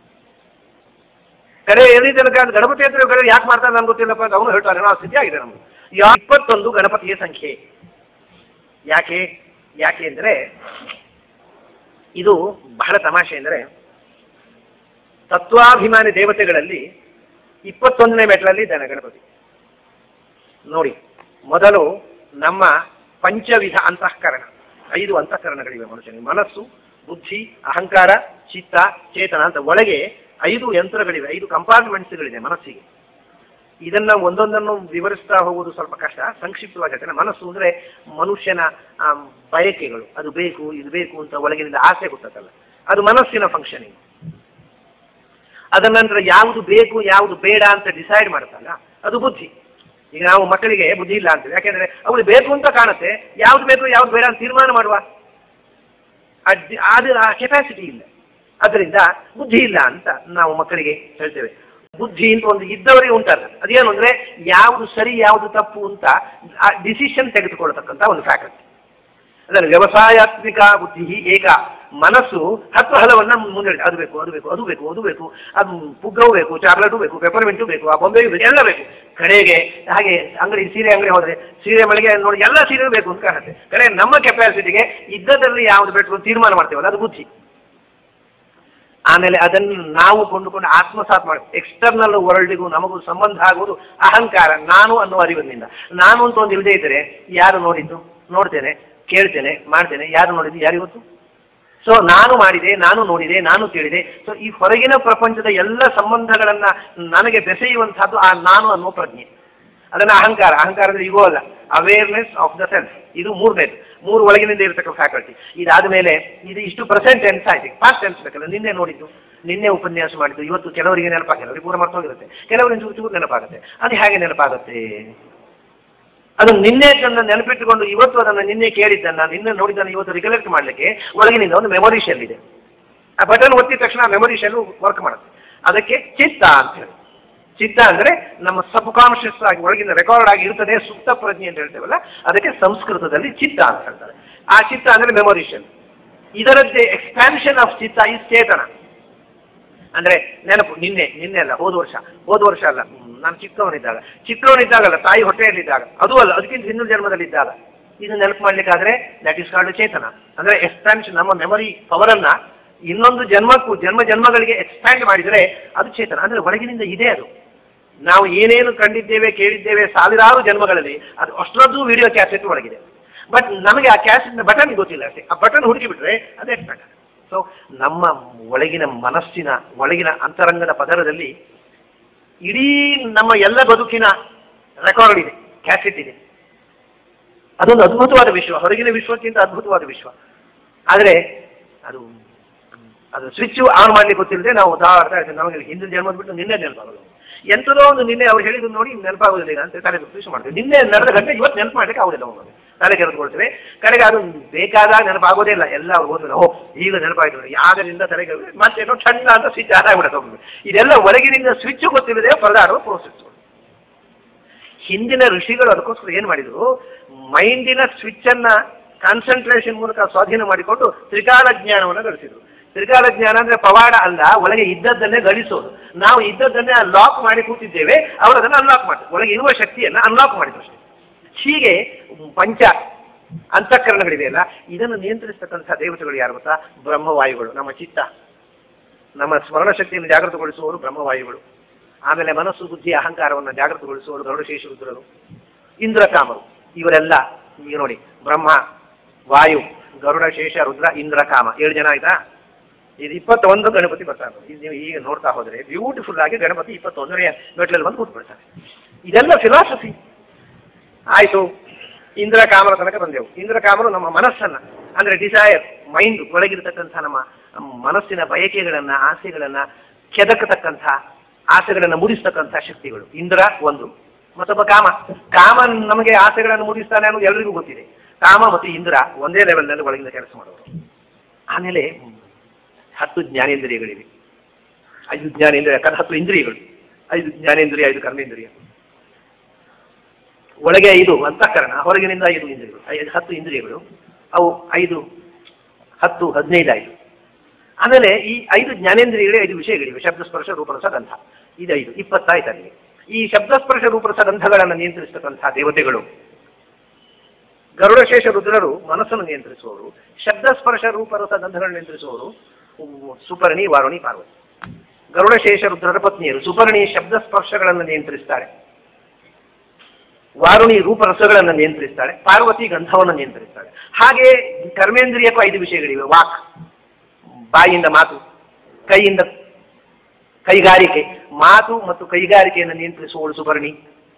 ಕಡೆ ಎಲ್ಲಿ ತನಕ ಅದು ಗಣಪತಿ ಹತ್ರ ಕಡೆ ಯಾಕೆ ಮಾಡ್ತಾರೆ ನಮ್ಗೆ ಗೊತ್ತಿಲ್ಲಪ್ಪ ಅಂತ ಅವನು ಹೇಳ್ತಾರೆ ಆ ಸ್ಥಿತಿ ಆಗಿದೆ ನಮ್ಗೆ ಯಾ ಇಪ್ಪತ್ತೊಂದು ಗಣಪತಿಯ ಸಂಖ್ಯೆ ಯಾಕೆ ಯಾಕೆ ಅಂದರೆ ಇದು ಬಹಳ ತಮಾಷೆ ಅಂದರೆ ತತ್ವಾಭಿಮಾನಿ ದೇವತೆಗಳಲ್ಲಿ ಇಪ್ಪತ್ತೊಂದನೇ ಮೆಟ್ಲಲ್ಲಿ ಇದ್ದಾನೆ ಗಣಪತಿ ನೋಡಿ ಮೊದಲು ನಮ್ಮ ಪಂಚವಿಧ ಅಂತಃಕರಣ ಐದು ಅಂತಃಕರಣಗಳಿವೆ ಮನುಷ್ಯನಿಗೆ ಮನಸ್ಸು ಬುದ್ಧಿ ಅಹಂಕಾರ ಚಿತ್ತ ಚೇತನ ಅಂತ ಒಳಗೆ ಐದು ಯಂತ್ರಗಳಿವೆ ಐದು ಕಂಪಾರ್ಟ್ಮೆಂಟ್ಸ್ಗಳಿದೆ ಮನಸ್ಸಿಗೆ ಇದನ್ನ ಒಂದೊಂದನ್ನು ವಿವರಿಸ್ತಾ ಹೋಗುವುದು ಸ್ವಲ್ಪ ಕಷ್ಟ ಸಂಕ್ಷಿಪ್ತವಾಗಿ ಹೇಳ್ತೇನೆ ಮನಸ್ಸು ಅಂದ್ರೆ ಮನುಷ್ಯನ ಆಮ್, ಬಯಕೆಗಳು ಅದು ಬೇಕು ಇದು ಬೇಕು ಅಂತ ಒಳಗಿನಿಂದ ಆಸೆ ಗೊತ್ತಲ್ಲ ಅದು ಮನಸ್ಸಿನ ಫಂಕ್ಷನಿಂಗ್ ಅದರ ನಂತರ ಯಾವುದು ಬೇಕು ಯಾವುದು ಬೇಡ ಅಂತ ಡಿಸೈಡ್ ಮಾಡ್ತಲ್ಲ ಅದು ಬುದ್ಧಿ ಈಗ ನಾವು ಮಕ್ಕಳಿಗೆ ಬುದ್ಧಿ ಇಲ್ಲ ಅಂತೀವಿ ಯಾಕೆಂದ್ರೆ ಅವ್ರಿಗೆ ಬೇಕು ಅಂತ ಕಾಣುತ್ತೆ ಯಾವ್ದು ಬೇಕು ಯಾವ್ದು ಬೇಡ ಅಂತ ತೀರ್ಮಾನ ಮಾಡುವ ಅದ್- ಅದು ಆ ಕೆಪಾಸಿಟಿ ಇಲ್ಲ ಅದರಿಂದ ಬುದ್ಧಿ ಇಲ್ಲ ಅಂತ ನಾವು ಮಕ್ಕಳಿಗೆ ಹೇಳ್ತೇವೆ ಬುದ್ಧಿ ಅಂತ ಒಂದು ಇದ್ದವರಿಗೆ ಉಂಟಲ್ಲ ಅದೇನು ಅಂದ್ರೆ ಯಾವುದು ಸರಿ ಯಾವುದು ತಪ್ಪು ಅಂತ ಆ ಡಿಸಿಷನ್ ತೆಗೆದುಕೊಳ್ತಕ್ಕಂಥ ಒಂದು ಫ್ಯಾಕಲ್ಟಿ ಅದರ ವ್ಯವಸಾಯಾತ್ಮಿಕ ಬುದ್ಧಿ ಏಕ ಮನಸ್ಸು ಹತ್ತು ಹಲವನ್ನ ಮುಂದೆ ಅದು ಬೇಕು ಅದು ಬೇಕು ಅದು ಬೇಕು ಅದು ಬೇಕು ಅದು ಪುಗ್ಗವು ಬೇಕು ಚಾಕ್ಲೇಟು ಬೇಕು ಪೆಪರ್ಮೆಂಟು ಬೇಕು ಆ ಬೊಂಬೆಯು ಬೇಕು ಎಲ್ಲ ಬೇಕು ಕಡೆಗೆ ಹಾಗೆ ಅಂಗಡಿ ಸೀರೆ ಅಂಗಡಿ ಹೋದ್ರೆ ಸೀರೆ ಮಳಿಗೆ ನೋಡಿ ಎಲ್ಲ ಸೀರೆ ಬೇಕು ಅಂತ ಕಾಣುತ್ತೆ ಕಡೆ ನಮ್ಮ ಕೆಪಾಸಿಟಿಗೆ ಇದ್ದದಲ್ಲಿ ಯಾವುದು ಬೇಕು ಅಂತ ತೀರ್ಮಾನ ಮಾಡ್ತೇವಲ್ಲ ಅದು ಬುದ್ಧಿ ಆಮೇಲೆ ಅದನ್ನು ನಾವು ಕೊಂಡುಕೊಂಡು ಆತ್ಮಸಾತ್ ಮಾಡಿ ಎಕ್ಸ್ಟರ್ನಲ್ ವರ್ಲ್ಡ್ಗೂ ನಮಗೂ ಸಂಬಂಧ ಆಗುವುದು ಅಹಂಕಾರ ನಾನು ಅನ್ನುವ ಅರಿವಿನಿಂದ ನಾನು ಅಂತ ಒಂದು ಇಲ್ಲದೆ ಇದ್ದರೆ ಯಾರು ನೋಡಿದ್ದು ನೋಡ್ತೇನೆ ಕೇಳ್ತೇನೆ ಮಾಡ್ತೇನೆ ಯಾರು ನೋಡಿದ್ದು ಯಾರಿಗೂ ಗೊತ್ತು ಸೊ ನಾನು ಮಾಡಿದೆ ನಾನು ನೋಡಿದೆ ನಾನು ಕೇಳಿದೆ ಸೊ ಈ ಹೊರಗಿನ ಪ್ರಪಂಚದ ಎಲ್ಲ ಸಂಬಂಧಗಳನ್ನ ನನಗೆ ಬೆಸೆಯುವಂತಹದ್ದು ಆ ನಾನು ಅನ್ನುವ ಪ್ರಜ್ಞೆ ಅದನ್ನ ಅಹಂಕಾರ ಅಹಂಕಾರ ಅಂದ್ರೆ ಇಗೋ ಅಲ್ಲ ಅವೇರ್ನೆಸ್ ಆಫ್ ದ ಸೆಲ್ಫ್ ಇದು ಮೂರನೇದು ಮೂರು ಒಳಗಿನಿಂದ ಇರತಕ್ಕ ಫ್ಯಾಕಲ್ಟಿ ಇದಾದ ಮೇಲೆ ಇದು ಇಷ್ಟು ಪ್ರೆಸೆಂಟ್ ಟೆನ್ಸ್ ಆಯ್ತು ಪಾಸ್ಟ್ ಟೆನ್ಸ್ ಬೇಕಲ್ಲ ನಿನ್ನೆ ನೋಡಿದ್ದು ನಿನ್ನೆ ಉಪನ್ಯಾಸ ಮಾಡಿದ್ದು ಇವತ್ತು ಕೆಲವರಿಗೆ ನೆನಪಾಗಿಲ್ಲ ಅವರಿಗೆ ಪೂರ ಮರ್ತೋಗಿರುತ್ತೆ ಕೆಲವರಿಗೆ ಚೂರು ಚೂರು ನೆನಪಾಗುತ್ತೆ ಅದು ಹೇಗೆ ನೆನಪಾಗುತ್ತೆ ಅದು ನಿನ್ನೆ ಅದನ್ನ ನೆನಪಿಟ್ಟುಕೊಂಡು ಇವತ್ತು ಅದನ್ನು ನಿನ್ನೆ ಕೇಳಿದ್ದನ್ನ ನಿನ್ನೆ ನೋಡಿದ್ದನ್ನು ಇವತ್ತು ರಿಕಲೆಕ್ಟ್ ಮಾಡಲಿಕ್ಕೆ ಒಳಗಿನಿಂದ ಒಂದು ಮೆಮೊರಿ ಶೆಲ್ ಇದೆ ಆ ಬಟನ್ ಒತ್ತಿದ ತಕ್ಷಣ ಮೆಮೊರಿ ಶೆಲ್ ವರ್ಕ್ ಮಾಡುತ್ತೆ ಅದಕ್ಕೆ ಚಿತ್ತ ಅಂತ ಹೇಳಿ ಚಿತ್ತ ಅಂದ್ರೆ ನಮ್ಮ ಸಬ್ ಕಾನ್ಶಿಯಸ್ ಆಗಿ ಒಳಗಿನ ರೆಕಾರ್ಡ್ ಆಗಿ ಇರ್ತದೆ ಸುಪ್ತ ಪ್ರಜ್ಞೆ ಅಂತ ಹೇಳ್ತೇವಲ್ಲ ಅದಕ್ಕೆ ಸಂಸ್ಕೃತದಲ್ಲಿ ಚಿತ್ತ ಅಂತ ಹೇಳ್ತಾರೆ ಆ ಚಿತ್ತ ಅಂದ್ರೆ ಮೆಮೊರಿ ಶೆಲ್ ಇದರದ್ದೇ expansion of chitta is chetana ಅಂದ್ರೆ ನೆನಪು ನಿನ್ನೆ ನಿನ್ನೆ ಅಲ್ಲ ಹೋದ ವರ್ಷ ಹೋದ ವರ್ಷ ಅಲ್ಲ ಹ್ಮ್, ನಾನು ಚಿಕ್ಕವನಿದ್ದಾಗ ಚಿಕ್ಕವನಿದ್ದಾಗಲ್ಲ ತಾಯಿ ಹೊಟ್ಟೆಯಲ್ಲಿದ್ದಾಗ ಅದು ಅಲ್ಲ ಅದಕ್ಕಿಂತ ಹಿಂದಿನ ಜನ್ಮದಲ್ಲಿದ್ದಾಗ ಇದು ನೆನಪು ಮಾಡ್ಲಿಕ್ಕಾದ್ರೆ ದಟ್ ಇಸ್ ಕಾಲ್ಡ್ ಚೇತನ ಅಂದ್ರೆ ಎಕ್ಸ್ಪ್ಯಾನ್ಷನ್ ನಮ್ಮ ಮೆಮೊರಿ ಪವರನ್ನ ಇನ್ನೊಂದು ಜನ್ಮಕ್ಕೂ ಜನ್ಮ ಜನ್ಮಗಳಿಗೆ ಎಕ್ಸ್ಪ್ಯಾಂಡ್ ಮಾಡಿದರೆ ಅದು ಚೇತನ ಅಂದ್ರೆ ಹೊರಗಿನಿಂದ ಇದೆ ಅದು ನಾವು ಏನೇನು ಕಂಡಿದ್ದೇವೆ ಕೇಳಿದ್ದೇವೆ ಸಾವಿರಾರು ಜನ್ಮಗಳಲ್ಲಿ ಅದು ಅಷ್ಟರದ್ದು ವಿಡಿಯೋ ಕ್ಯಾಸೆಟ್ ಒಳಗಿದೆ ಬಟ್ ನಮಗೆ ಆ ಕ್ಯಾಸೆಟ್ನ ಬಟನ್ ಗೊತ್ತಿಲ್ಲ ಅಷ್ಟೇ ಆ ಬಟನ್ ಹುಡುಕಿ ಬಿಟ್ರೆ ಅದೇ ಎಕ್ಸ್ಪೆಕ್ಟ್ ಸೊ ನಮ್ಮ ಒಳಗಿನ ಮನಸ್ಸಿನ ಒಳಗಿನ ಅಂತರಂಗದ ಪದರದಲ್ಲಿ ಇಡೀ ನಮ್ಮ ಎಲ್ಲ ಬದುಕಿನ ರೆಕಾರ್ಡ್ ಇದೆ ಕ್ಯಾಸೆಟ್ ಇದೆ ಅದೊಂದು ಅದ್ಭುತವಾದ ವಿಶ್ವ ಹೊರಗಿನ ವಿಶ್ವಕ್ಕಿಂತ ಅದ್ಭುತವಾದ ವಿಶ್ವ ಆದರೆ ಅದು ಅದು ಸ್ವಿಚ್ ಆನ್ ಮಾಡ್ಲಿಕ್ಕೆ ಗೊತ್ತಿಲ್ಲದೆ ನಾವು ಉದಾಹರಣೆ ಹೇಳ್ತೇವೆ ನಮಗೆ ಹಿಂದಿನ ಜನ್ಮದ ಬಿಟ್ಟು ನಿನ್ನೆ ನೆನಪಾಗೋದು ಎಂಥದೋ ಒಂದು ನಿನ್ನೆ ಅವ್ರು ಹೇಳಿದ್ದು ನೋಡಿ ನೆನಪಾಗೋದಿಲ್ಲ ಅಂತ ತಲೆ ಕೃಷಿ ಮಾಡ್ತೇವೆ ನಿನ್ನೆ ನಡೆದ ಗಂಟೆ ಇವತ್ತು ನೆನಪು ಮಾಡ್ಲಿಕ್ಕೆ ಆಗೋದಿಲ್ಲ ಒಮ್ಮೊಮ್ಮೆ ತಲೆ ಕೆರೆದುಕೊಳ್ತೇವೆ ಕಡೆಗೆ ಅದು ಬೇಕಾದಾಗ ನೆನಪಾಗೋದೇ ಇಲ್ಲ ಎಲ್ಲ ಅವ್ರು ಹೋದ್ರೆ ಓ ಈಗ ನೆನಪಾಯ್ತು ಯಾಗದಿಂದ ತಲೆ ಕೆರೆದು ಮತ್ತೇನೋ ಚಂದ ಅಂತ ಸ್ವಿಚ್ ಆನ್ ಆಗ್ಬಿಡುತ್ತೆ ಒಮ್ಮೆ ಇದೆಲ್ಲ ಹೊರಗಿನಿಂದ ಸ್ವಿಚ್ ಗೊತ್ತಿಲ್ಲದೆ ಪರದಾಡುವ ಪ್ರೋಸೆಸ್ ಹಿಂದಿನ ಋಷಿಗಳು ಅದಕ್ಕೋಸ್ಕರ ಏನು ಮಾಡಿದ್ರು ಮೈಂಡಿನ ಸ್ವಿಚ್ ಅನ್ನ ಕಾನ್ಸಂಟ್ರೇಷನ್ ಮೂಲಕ ಸ್ವಾಧೀನ ಮಾಡಿಕೊಂಡು ತ್ರಿಕಾಲ ಜ್ಞಾನವನ್ನು ಗಳಿಸಿದ್ರು ತ್ರಿಕಾಲ ಜ್ಞಾನ ಅಂದ್ರೆ ಪವಾಡ ಅಲ್ಲ ಒಳಗೆ ಇದ್ದದ್ದನ್ನೇ ಗಳಿಸೋದು ನಾವು ಇದ್ದದ್ದನ್ನೇ ಲಾಕ್ ಮಾಡಿ ಕೂತಿದ್ದೇವೆ ಅವರು ಅದನ್ನು ಅನ್ಲಾಕ್ ಮಾಡ್ತಾರೆ ಒಳಗೆ ಇರುವ ಶಕ್ತಿಯನ್ನ ಅನ್ಲಾಕ್ ಮಾಡಿದ್ರು ಅಷ್ಟೇ ಹೀಗೆ ಪಂಚ ಅಂತಃಕರಣಗಳಿದೆಯಲ್ಲ ಇದನ್ನು ನಿಯಂತ್ರಿಸ್ತಕ್ಕಂಥ ದೇವತೆಗಳು ಯಾರು ಗೊತ್ತಾ ಬ್ರಹ್ಮವಾಯುಗಳು ನಮ್ಮ ಚಿತ್ತ ನಮ್ಮ ಸ್ಮರಣ ಶಕ್ತಿಯನ್ನು ಜಾಗೃತಗೊಳಿಸುವವರು ಬ್ರಹ್ಮವಾಯುಗಳು ಆಮೇಲೆ ಮನಸ್ಸು ಬುದ್ಧಿ ಅಹಂಕಾರವನ್ನು ಜಾಗೃತಗೊಳಿಸುವವರು ಗರುಡಶೇಷ ರುದ್ರರು ಇಂದ್ರಕಾಮರು ಇವರೆಲ್ಲ ಈಗ ನೋಡಿ ಬ್ರಹ್ಮ ವಾಯು ಗರುಡ ಶೇಷ ರುದ್ರ ಇಂದ್ರಕಾಮ ಏಳು ಜನ ಆಯ್ತಾ ಇದು ಇಪ್ಪತ್ತೊಂದು ಗಣಪತಿ ಬರ್ತಾರೆ ಇದು ನೀವು ಈಗ ನೋಡ್ತಾ ಹೋದ್ರೆ ಬ್ಯೂಟಿಫುಲ್ ಆಗಿ ಗಣಪತಿ ಇಪ್ಪತ್ತೊಂದನೇ ಮೆಟ್ಲಲ್ಲಿ ಬಂದು ಕೂತ್ಬಿಡ್ತಾರೆ ಇದೆಲ್ಲ ಫಿಲಾಸಫಿ ಆಯಿತು ಇಂದ್ರ ಕಾಮರ ತನಕ ಬಂದೆವು ಇಂದ್ರ ಕಾಮರು ನಮ್ಮ ಮನಸ್ಸನ್ನ ಅಂದ್ರೆ ಡಿಸೈರ್ ಮೈಂಡ್ ಒಳಗಿರತಕ್ಕಂಥ ನಮ್ಮ ಮನಸ್ಸಿನ ಬಯಕೆಗಳನ್ನ ಆಸೆಗಳನ್ನ ಕೆದಕತಕ್ಕಂಥ ಆಸೆಗಳನ್ನ ಮುಡಿಸ್ತಕ್ಕಂಥ ಶಕ್ತಿಗಳು ಇಂದ್ರ ಒಂದು ಮತ್ತೊಬ್ಬ ಕಾಮ ಕಾಮ ನಮಗೆ ಆಸೆಗಳನ್ನು ಮುಡಿಸ್ತಾನೆ ಅನ್ನೋದು ಎಲ್ಲರಿಗೂ ಗೊತ್ತಿದೆ ಕಾಮ ಮತ್ತು ಇಂದ್ರ ಒಂದೇ ಲೆವೆಲ್ನಲ್ಲಿ ಒಳಗಿಂದ ಕೆಲಸ ಮಾಡೋರು ಆಮೇಲೆ ಹತ್ತು ಜ್ಞಾನೇಂದ್ರಿಯಗಳಿವೆ ಐದು ಜ್ಞಾನೇಂದ್ರಿಯ ಕದ ಹತ್ತು ಇಂದ್ರಿಯಗಳು ಐದು ಜ್ಞಾನೇಂದ್ರಿಯ ಐದು ಕರ್ಮೇಂದ್ರಿಯ ಒಳಗೆ ಐದು ಅಂತಃಕರಣ ಹೊರಗಿನಿಂದ ಐದು ಇಂದ್ರಿಯಗಳು ಐದು ಹತ್ತು ಇಂದ್ರಿಯಗಳು ಅವು ಐದು ಹತ್ತು ಹದಿನೈದು ಆಯಿತು ಆಮೇಲೆ ಈ ಐದು ಜ್ಞಾನೇಂದ್ರಿಯಗಳೇ ಐದು ವಿಷಯಗಳಿವೆ ಶಬ್ದ ಸ್ಪರ್ಶ ರೂಪರಸ ಗಂಧ ಇದು ಐದು ಇಪ್ಪತ್ತಾಯ್ತು ಅಲ್ಲಿಗೆ ಈ ಶಬ್ದ ಸ್ಪರ್ಶ ರೂಪರಸ ಗಂಧಗಳನ್ನು ನಿಯಂತ್ರಿಸತಕ್ಕಂಥ ದೇವತೆಗಳು ಗರುಡಶೇಷ ರುದ್ರರು ಮನಸ್ಸನ್ನು ನಿಯಂತ್ರಿಸುವವರು ಶಬ್ದ ಸ್ಪರ್ಶ ರೂಪರಸ ಗಂಧಗಳನ್ನು ನಿಯಂತ್ರಿಸುವವರು ಉ- ಸುಪರ್ಣಿ ವಾರುಣಿ ಪಾರ್ವತಿ ಗರುಡಶೇಷ ರುದ್ರರ ಪತ್ನಿಯರು ಸುಪರ್ಣಿ ಶಬ್ದ ಸ್ಪರ್ಶಗಳನ್ನು ನಿಯಂತ್ರಿಸ್ತಾರೆ ವಾರುಣಿ ರೂಪರಸಗಳನ್ನು ನಿಯಂತ್ರಿಸ್ತಾಳೆ ಪಾರ್ವತಿ ಗಂಧವನ್ನು ನಿಯಂತ್ರಿಸ್ತಾಳೆ ಹಾಗೆ ಕರ್ಮೇಂದ್ರಿಯಕ್ಕೂ ಐದು ವಿಷಯಗಳಿವೆ ವಾಕ್ ಬಾಯಿಯಿಂದ ಮಾತು ಕೈಯಿಂದ ಕೈಗಾರಿಕೆ ಮಾತು ಮತ್ತು ಕೈಗಾರಿಕೆಯನ್ನು ನಿಯಂತ್ರಿಸುವವಳು ಸುಪರ್ಣಿ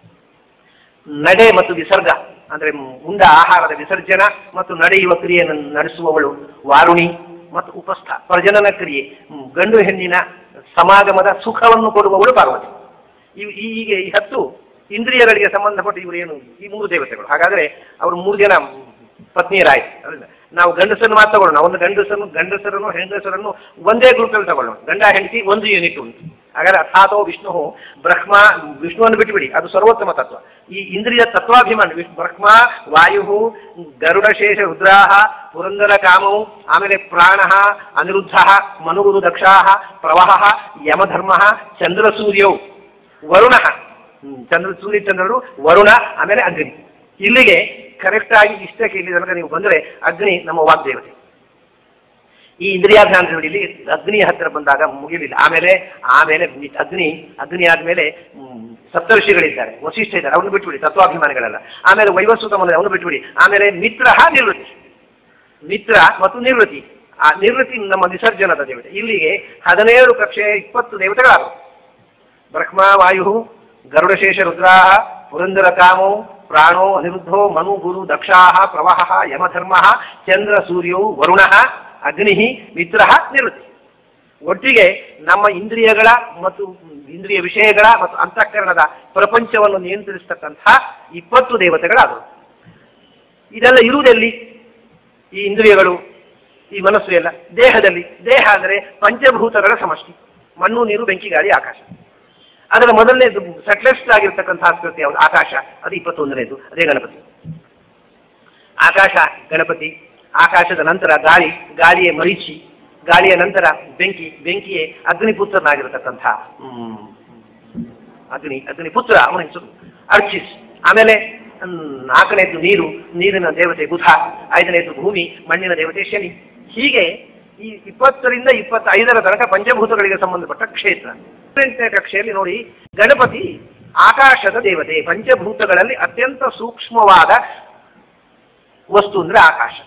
ನಡೆ ಮತ್ತು ವಿಸರ್ಗ ಅಂದ್ರೆ ಉಂಡ ಆಹಾರದ ವಿಸರ್ಜನ ಮತ್ತು ನಡೆಯುವ ಕ್ರಿಯೆಯನ್ನು ನಡೆಸುವವಳು ವಾರುಣಿ ಮತ್ತು ಉಪಸ್ಥ ಪ್ರಜನನ ಕ್ರಿಯೆ ಹ್ಮ್, ಗಂಡು ಹೆಣ್ಣಿನ ಸಮಾಗಮದ ಸುಖವನ್ನು ಕೊಡುವವಳು ಪಾರ್ವತಿ ಇವು ಈ- ಹೀಗೆ ಈ ಹತ್ತು ಇಂದ್ರಿಯಗಳಿಗೆ ಸಂಬಂಧಪಟ್ಟ ಇವರು ಏನು ಈ ಮೂರು ದೇವತೆಗಳು ಹಾಗಾದ್ರೆ ಅವರು ಮೂರು ಜನ ಪತ್ನಿಯರಾಯ್ತು ಅದರಿಂದ ನಾವು ಗಂಡಸನ್ನು ಮಾತ್ರ ತಗೊಳ್ಳೋಣ ಒಂದು ಗಂಡಸನ್ನು ಗಂಡಸರನ್ನು ಹೆಂಗಸರನ್ನು ಒಂದೇ ಗ್ರೂಪಲ್ಲಿ ತಗೊಳ್ಳೋಣ ಗಂಡ ಹೆಂಡತಿ ಒಂದು ಯೂನಿಟ್ ಉಂಟು ಹಾಗಾದ್ರೆ ಅಥಾತೋ ವಿಷ್ಣು ಬ್ರಹ್ಮ ವಿಷ್ಣುವನ್ನು ಬಿಟ್ಟುಬಿಡಿ ಅದು ಸರ್ವೋತ್ತಮ ತತ್ವ ಈ ಇಂದ್ರಿಯ ತತ್ವಾಭಿಮಾನ ವಿಷ್ಣು ಬ್ರಹ್ಮ ವಾಯು ಗರುಡಶೇಷ ರುದ್ರಾಹ ಪುರಂದರ ಕಾಮವು ಆಮೇಲೆ ಪ್ರಾಣ ಅನಿರುದ್ಧ ಮನುಗುರು ದಕ್ಷಾಹ ಪ್ರವಾಹ ಯಮಧರ್ಮ ಚಂದ್ರ ಸೂರ್ಯವು ವರುಣ ಚಂದ್ರ ಸೂರ್ಯ ಚಂದ್ರರು ವರುಣ ಆಮೇಲೆ ಅಗ್ನಿ ಇಲ್ಲಿಗೆ ಕರೆಕ್ಟ್ ಆಗಿ ಇಷ್ಟಕ್ಕೆ ಇಲ್ಲಿ ತನಕ ನೀವು ಬಂದರೆ ಅಗ್ನಿ ನಮ್ಮ ವಾಗ್ದೇವತೆ ಈ ಇಂದ್ರಿಯಾಧಾನ ನೋಡಿ ಇಲ್ಲಿ ಅಗ್ನಿಯ ಹತ್ತಿರ ಬಂದಾಗ ಮುಗಿಲಿಲ್ಲ ಆಮೇಲೆ ಆಮೇಲೆ ನಿ- ಅಗ್ನಿ ಅಗ್ನಿ ಆದ್ಮೇಲೆ ಹ್ಮ್, ಸಪ್ತರ್ಷಿಗಳಿದ್ದಾರೆ ವಶಿಷ್ಠ ಇದ್ದಾರೆ ಅವನು ಬಿಟ್ಬಿಡಿ ತತ್ವಾಭಿಮಾನಿಗಳೆಲ್ಲ ಆಮೇಲೆ ವೈವಸ್ವತ ಮನೆ ಅವನು ಬಿಟ್ಬಿಡಿ ಆಮೇಲೆ ಮಿತ್ರ ನಿರ್ವೃತಿ ಮಿತ್ರ ಮತ್ತು ನಿರ್ವೃತಿ ಆ ನಿರ್ವೃತಿ ನಮ್ಮ ವಿಸರ್ಜನದ ದೇವತೆ ಇಲ್ಲಿಗೆ ಹದಿನೇಳು ಕಕ್ಷೆಯ ಇಪ್ಪತ್ತು ದೇವತೆಗಳಾದವು ಬ್ರಹ್ಮ ವಾಯು ಗರುಡಶೇಷ ರುದ್ರಾ ಪುರಂದರ ಕಾಮೋ ಪ್ರಾಣೋ ಅನಿರುದ್ಧೋ ಮನು ಗುರು ದಕ್ಷಾಹ ಪ್ರವಾಹ ಯಮಧರ್ಮ ಚಂದ್ರ ಸೂರ್ಯವು ವರುಣ ಅಗ್ನಿ ಮಿತ್ರ ನಿವೃತ್ತಿ ಒಟ್ಟಿಗೆ ನಮ್ಮ ಇಂದ್ರಿಯಗಳ ಮತ್ತು ಇಂದ್ರಿಯ ವಿಷಯಗಳ ಮತ್ತು ಅಂತಃಕರಣದ ಪ್ರಪಂಚವನ್ನು ನಿಯಂತ್ರಿಸತಕ್ಕಂತಹ ಇಪ್ಪತ್ತು ದೇವತೆಗಳಾದವು ಇದೆಲ್ಲ ಇರುವುದೆಲ್ಲಿ ಈ ಇಂದ್ರಿಯಗಳು ಈ ಮನಸ್ಸು ಎಲ್ಲ ದೇಹದಲ್ಲಿ ದೇಹ ಅಂದರೆ ಪಂಚಭೂತಗಳ ಸಮಷ್ಟಿ ಮಣ್ಣು ನೀರು ಬೆಂಕಿ ಗಾಳಿ ಆಕಾಶ ಅದರ ಮೊದಲನೇದು ಸೆಟ್ಲೆಸ್ಟ್ ಆಗಿರ್ತಕ್ಕಂತಹ ಕೃತಿ ಯಾವುದು ಆಕಾಶ ಅದು ಇಪ್ಪತ್ತೊಂದನೇದು ಅದೇ ಗಣಪತಿ ಆಕಾಶ ಗಣಪತಿ ಆಕಾಶದ ನಂತರ ಗಾಳಿ ಗಾಳಿಯ ಮರೀಚಿ ಗಾಳಿಯ ನಂತರ ಬೆಂಕಿ ಬೆಂಕಿಯೇ ಅಗ್ನಿಪುತ್ರನಾಗಿರತಕ್ಕಂಥ ಹ್ಮ್, ಅಗ್ನಿ ಅಗ್ನಿಪುತ್ರ ಅವನ ಹೆಸರು ಅರ್ಚಿಸ್ ಆಮೇಲೆ ಹ್ಮ್, ನಾಲ್ಕನೇದು ನೀರು ನೀರಿನ ದೇವತೆ ಬುಧ ಐದನೇದು ಭೂಮಿ ಮಣ್ಣಿನ ದೇವತೆ ಶನಿ ಹೀಗೆ ಈ ಇಪ್ಪತ್ತರಿಂದ ಇಪ್ಪತ್ತೈದರ ತನಕ ಪಂಚಭೂತಗಳಿಗೆ ಸಂಬಂಧಪಟ್ಟ ಕ್ಷೇತ್ರ ಹದಿನೆಂಟನೇ ಕಕ್ಷೆಯಲ್ಲಿ ನೋಡಿ ಗಣಪತಿ ಆಕಾಶದ ದೇವತೆ ಪಂಚಭೂತಗಳಲ್ಲಿ ಅತ್ಯಂತ ಸೂಕ್ಷ್ಮವಾದ ವಸ್ತು ಅಂದ್ರೆ ಆಕಾಶ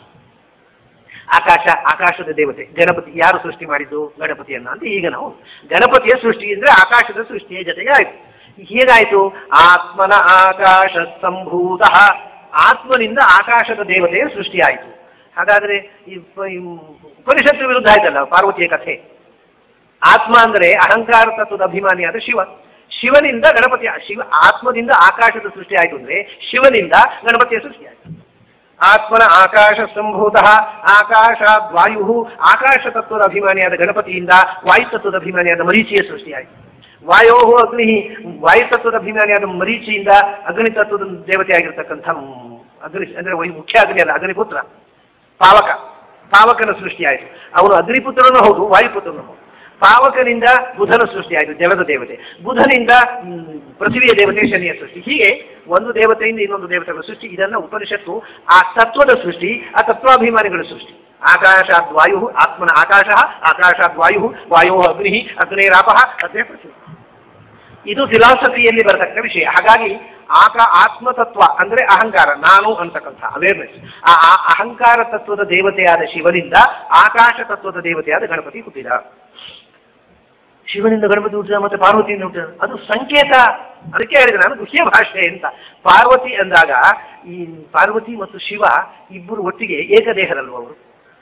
ಆಕಾಶ ಆಕಾಶದ ದೇವತೆ ಗಣಪತಿ ಯಾರು ಸೃಷ್ಟಿ ಮಾಡಿದ್ದು ಗಣಪತಿಯನ್ನ ಅಂತ ಈಗ ನಾವು ಗಣಪತಿಯ ಸೃಷ್ಟಿ ಅಂದ್ರೆ ಆಕಾಶದ ಸೃಷ್ಟಿಯ ಜೊತೆಗೆ ಆಯ್ತು ಹೇಗಾಯ್ತು ಆತ್ಮನ ಆಕಾಶ ಸಂಭೂತ ಆತ್ಮನಿಂದ ಆಕಾಶದ ದೇವತೆಯ ಸೃಷ್ಟಿ ಆಯಿತು ಹಾಗಾದ್ರೆ ಈ ಪ- ಈ ಉಪನಿಷತ್ತು ವಿರುದ್ಧ ಆಯ್ತಲ್ಲ ಪಾರ್ವತಿಯ ಕಥೆ ಆತ್ಮ ಅಂದರೆ ಅಹಂಕಾರ ತತ್ವದ ಅಭಿಮಾನಿಯಾದ ಶಿವ ಶಿವನಿಂದ ಗಣಪತಿಯ ಶಿವ ಆತ್ಮದಿಂದ ಆಕಾಶದ ಸೃಷ್ಟಿ ಆಯಿತು ಅಂದ್ರೆ ಶಿವನಿಂದ ಗಣಪತಿಯ ಸೃಷ್ಟಿ ಆಯಿತು ಆತ್ಮನ ಆಕಾಶ ಸಂಭೂತ ಆಕಾಶಾದ್ ವಾಯು ಆಕಾಶ ತತ್ವದ ಅಭಿಮಾನಿಯಾದ ಗಣಪತಿಯಿಂದ ವಾಯುತತ್ವದ ಅಭಿಮಾನಿಯಾದ ಮರೀಚಿಯ ಸೃಷ್ಟಿಯಾಯಿತು ವಾಯೋ ಅಗ್ನಿ ವಾಯುತತ್ವದ ಅಭಿಮಾನಿಯಾದ ಮರೀಚಿಯಿಂದ ಅಗ್ನಿ ತತ್ವದ ದೇವತೆಯಾಗಿರ್ತಕ್ಕಂಥ ಮ್, ಅಗ್ನಿ ಅಂದ್ರೆ ವೈ- ಮುಖ್ಯ ಅಗ್ನಿ ಅಲ್ಲ ಅಗ್ನಿಪುತ್ರ ಪಾವಕ ಪಾವಕನ ಸೃಷ್ಟಿಯಾಯಿತು ಅವನು ಅಗ್ನಿಪುತ್ರನೂ ಹೌದು ವಾಯುಪುತ್ರನೂ ಹೌದು ಪಾವಕನಿಂದ ಬುಧನ ಸೃಷ್ಟಿಯಾಯಿತು ಜಲದ ದೇವತೆ ಬುಧನಿಂದ ಮ್, ಪೃಥ್ವಿಯ ದೇವತೆ ಶನಿಯ ಸೃಷ್ಟಿ ಹೀಗೆ ಒಂದು ದೇವತೆಯಿಂದ ಇನ್ನೊಂದು ದೇವತೆಗಳ ಸೃಷ್ಟಿ ಇದನ್ನ ಉಪನಿಷತ್ತು ಆ ತತ್ವದ ಸೃಷ್ಟಿ ಆ ತತ್ವಾಭಿಮಾನಿಗಳ ಸೃಷ್ಟಿ ಆಕಾಶಾದ್ ವಾಯು ಆತ್ಮನ ಆಕಾಶ ಆಕಾಶಾದ್ ವಾಯು ವಾಯೋ ಅಗ್ನಿ ಅಗ್ನೇರಾಪ ಅಗ್ನೇ ಪೃಥ್ವಿ ಇದು ಫಿಲಾಸಫಿಯಲ್ಲಿ ಬರತಕ್ಕ ವಿಷಯ ಹಾಗಾಗಿ ಆಕ ಆತ್ಮತತ್ವ ಅಂದ್ರೆ ಅಹಂಕಾರ ನಾನು ಅಂತಕ್ಕಂಥ ಅವೇರ್ನೆಸ್ ಆ ಆ ಅಹಂಕಾರ ತತ್ವದ ದೇವತೆಯಾದ ಶಿವನಿಂದ ಆಕಾಶ ತತ್ವದ ದೇವತೆಯಾದ ಗಣಪತಿ ಹುಟ್ಟಿದ ಶಿವನಿಂದ ಗಣಪತಿ ಹುಟ್ಟಿದ ಮತ್ತೆ ಪಾರ್ವತಿಯಿಂದ ಹುಟ್ಟಿದ ಅದು ಸಂಕೇತ ಅದಕ್ಕೆ ಹೇಳಿದೆ ನಾನು ಗುಹ್ಯ ಭಾಷೆ ಅಂತ ಪಾರ್ವತಿ ಅಂದಾಗ ಈ ಪಾರ್ವತಿ ಮತ್ತು ಶಿವ ಇಬ್ಬರು ಒಟ್ಟಿಗೆ ಏಕದೇಹದಲ್ವ ಅವರು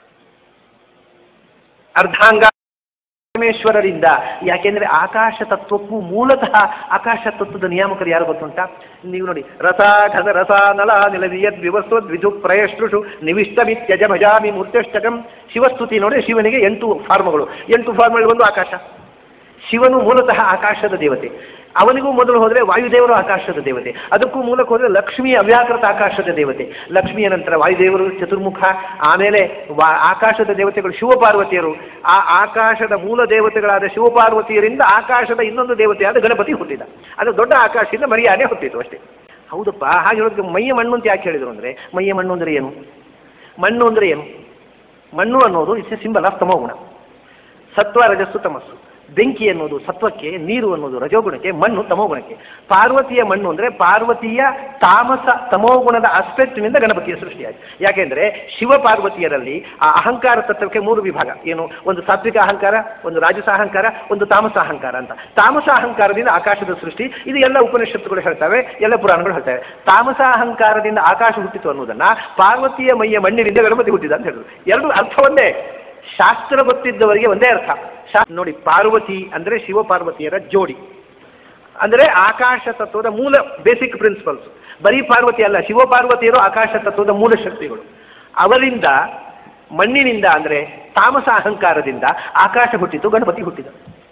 ಅರ್ಧಾಂಗ ಪರಮೇಶ್ವರರಿಂದ ಯಾಕೆಂದ್ರೆ ಆಕಾಶ ತತ್ವಕ್ಕೂ ಮೂಲತಃ ಆಕಾಶ ತತ್ವದ ನಿಯಾಮಕರು ಯಾರು ಗೊತ್ತುಂಟಾ ನೀವು ನೋಡಿ ರಸ ಘನ ರಸ ನಲ ನಿಲದಿಯದ್ ವಿವಸ್ವ ದ್ವಿಜು ಪ್ರಯಶ್ರುಷು ನಿವಿಷ್ಟಮಿತ್ಯಜ ಭಜಾಮಿ ಮೂರ್ತ್ಯಷ್ಟಕಂ ಶಿವಸ್ತುತಿ ನೋಡಿ ಶಿವನಿಗೆ ಎಂಟು ಫಾರ್ಮಗಳು ಎಂಟು ಫಾರ್ಮಗಳು ಒಂದು ಆಕಾಶ ಶಿವನು ಮೂಲತಃ ಆಕಾಶದ ದೇವತೆ ಅವನಿಗೂ ಮೊದಲು ಹೋದರೆ ವಾಯುದೇವರು ಆಕಾಶದ ದೇವತೆ ಅದಕ್ಕೂ ಮೂಲಕ ಹೋದರೆ ಲಕ್ಷ್ಮಿ ಅವ್ಯಾಕೃತ ಆಕಾಶದ ದೇವತೆ ಲಕ್ಷ್ಮಿಯ ನಂತರ ವಾಯುದೇವರು ಚತುರ್ಮುಖ ಆಮೇಲೆ ವಾ ಆಕಾಶದ ದೇವತೆಗಳು ಶಿವಪಾರ್ವತಿಯರು ಆ ಆಕಾಶದ ಮೂಲ ದೇವತೆಗಳಾದ ಶಿವಪಾರ್ವತಿಯರಿಂದ ಆಕಾಶದ ಇನ್ನೊಂದು ದೇವತೆಯಾದ ಗಣಪತಿ ಹುಟ್ಟಿದ ಅದು ದೊಡ್ಡ ಆಕಾಶದಿಂದ ಮರಿಯಾನೆ ಹುಟ್ಟಿತು ಅಷ್ಟೇ ಹೌದಪ್ಪ ಹಾಗೆ ಹೇಳೋದಕ್ಕೆ ಮೈಯ ಮಣ್ಣು ಅಂತ ಯಾಕೆ ಹೇಳಿದ್ರು ಅಂದರೆ ಮೈಯ ಮಣ್ಣು ಅಂದರೆ ಏನು ಮಣ್ಣು ಅಂದರೆ ಏನು ಮಣ್ಣು ಅನ್ನೋದು it's a symbol of tamoguna ಸತ್ವ ರಜಸ್ಸು ತಮಸ್ಸು ಬೆಂಕಿ ಅನ್ನೋದು ಸತ್ವಕ್ಕೆ ನೀರು ಅನ್ನೋದು ರಜೋಗುಣಕ್ಕೆ ಮಣ್ಣು ತಮೋಗುಣಕ್ಕೆ ಪಾರ್ವತಿಯ ಮಣ್ಣು ಅಂದರೆ ಪಾರ್ವತಿಯ ತಾಮಸ ತಮೋಗುಣದ ಅಸ್ಪೆಕ್ಟ್ನಿಂದ ಗಣಪತಿಯ ಸೃಷ್ಟಿಯಾಗಿದೆ ಯಾಕೆಂದರೆ ಶಿವ ಪಾರ್ವತಿಯರಲ್ಲಿ ಆ ಅಹಂಕಾರ ತತ್ವಕ್ಕೆ ಮೂರು ವಿಭಾಗ ಏನು ಒಂದು ಸಾತ್ವಿಕ ಅಹಂಕಾರ ಒಂದು ರಾಜಸ ಅಹಂಕಾರ ಒಂದು ತಾಮಸ ಅಹಂಕಾರ ಅಂತ ತಾಮಸ ಅಹಂಕಾರದಿಂದ ಆಕಾಶದ ಸೃಷ್ಟಿ ಇದು ಎಲ್ಲ ಉಪನಿಷತ್ತುಗಳು ಹೇಳ್ತವೆ ಎಲ್ಲ ಪುರಾಣಗಳು ಹೇಳ್ತವೆ ತಾಮಸ ಅಹಂಕಾರದಿಂದ ಆಕಾಶ ಹುಟ್ಟಿತು ಅನ್ನೋದನ್ನ ಪಾರ್ವತಿಯ ಮೈಯ ಮಣ್ಣಿನಿಂದ ಗಣಪತಿ ಹುಟ್ಟಿದ ಅಂತ ಹೇಳಿದ್ರು ಎರಡು ಅರ್ಥ ಒಂದೇ ಶಾಸ್ತ್ರ ಗೊತ್ತಿದ್ದವರಿಗೆ ಒಂದೇ ಅರ್ಥ ಶಾ ನೋಡಿ ಪಾರ್ವತಿ ಅಂದರೆ ಶಿವ ಪಾರ್ವತಿಯರ ಜೋಡಿ ಅಂದರೆ ಆಕಾಶ ತತ್ವದ ಮೂಲ ಬೇಸಿಕ್ ಪ್ರಿನ್ಸಿಪಲ್ಸ್ ಬರೀ ಪಾರ್ವತಿ ಅಲ್ಲ ಶಿವ ಪಾರ್ವತಿಯರು ಆಕಾಶ ತತ್ವದ ಮೂಲ ಶಕ್ತಿಗಳು ಅವರಿಂದ ಮಣ್ಣಿನಿಂದ ಅಂದರೆ ತಾಮಸ ಅಹಂಕಾರದಿಂದ ಆಕಾಶ ಹುಟ್ಟಿತು ಗಣಪತಿ ಹುಟ್ಟಿದ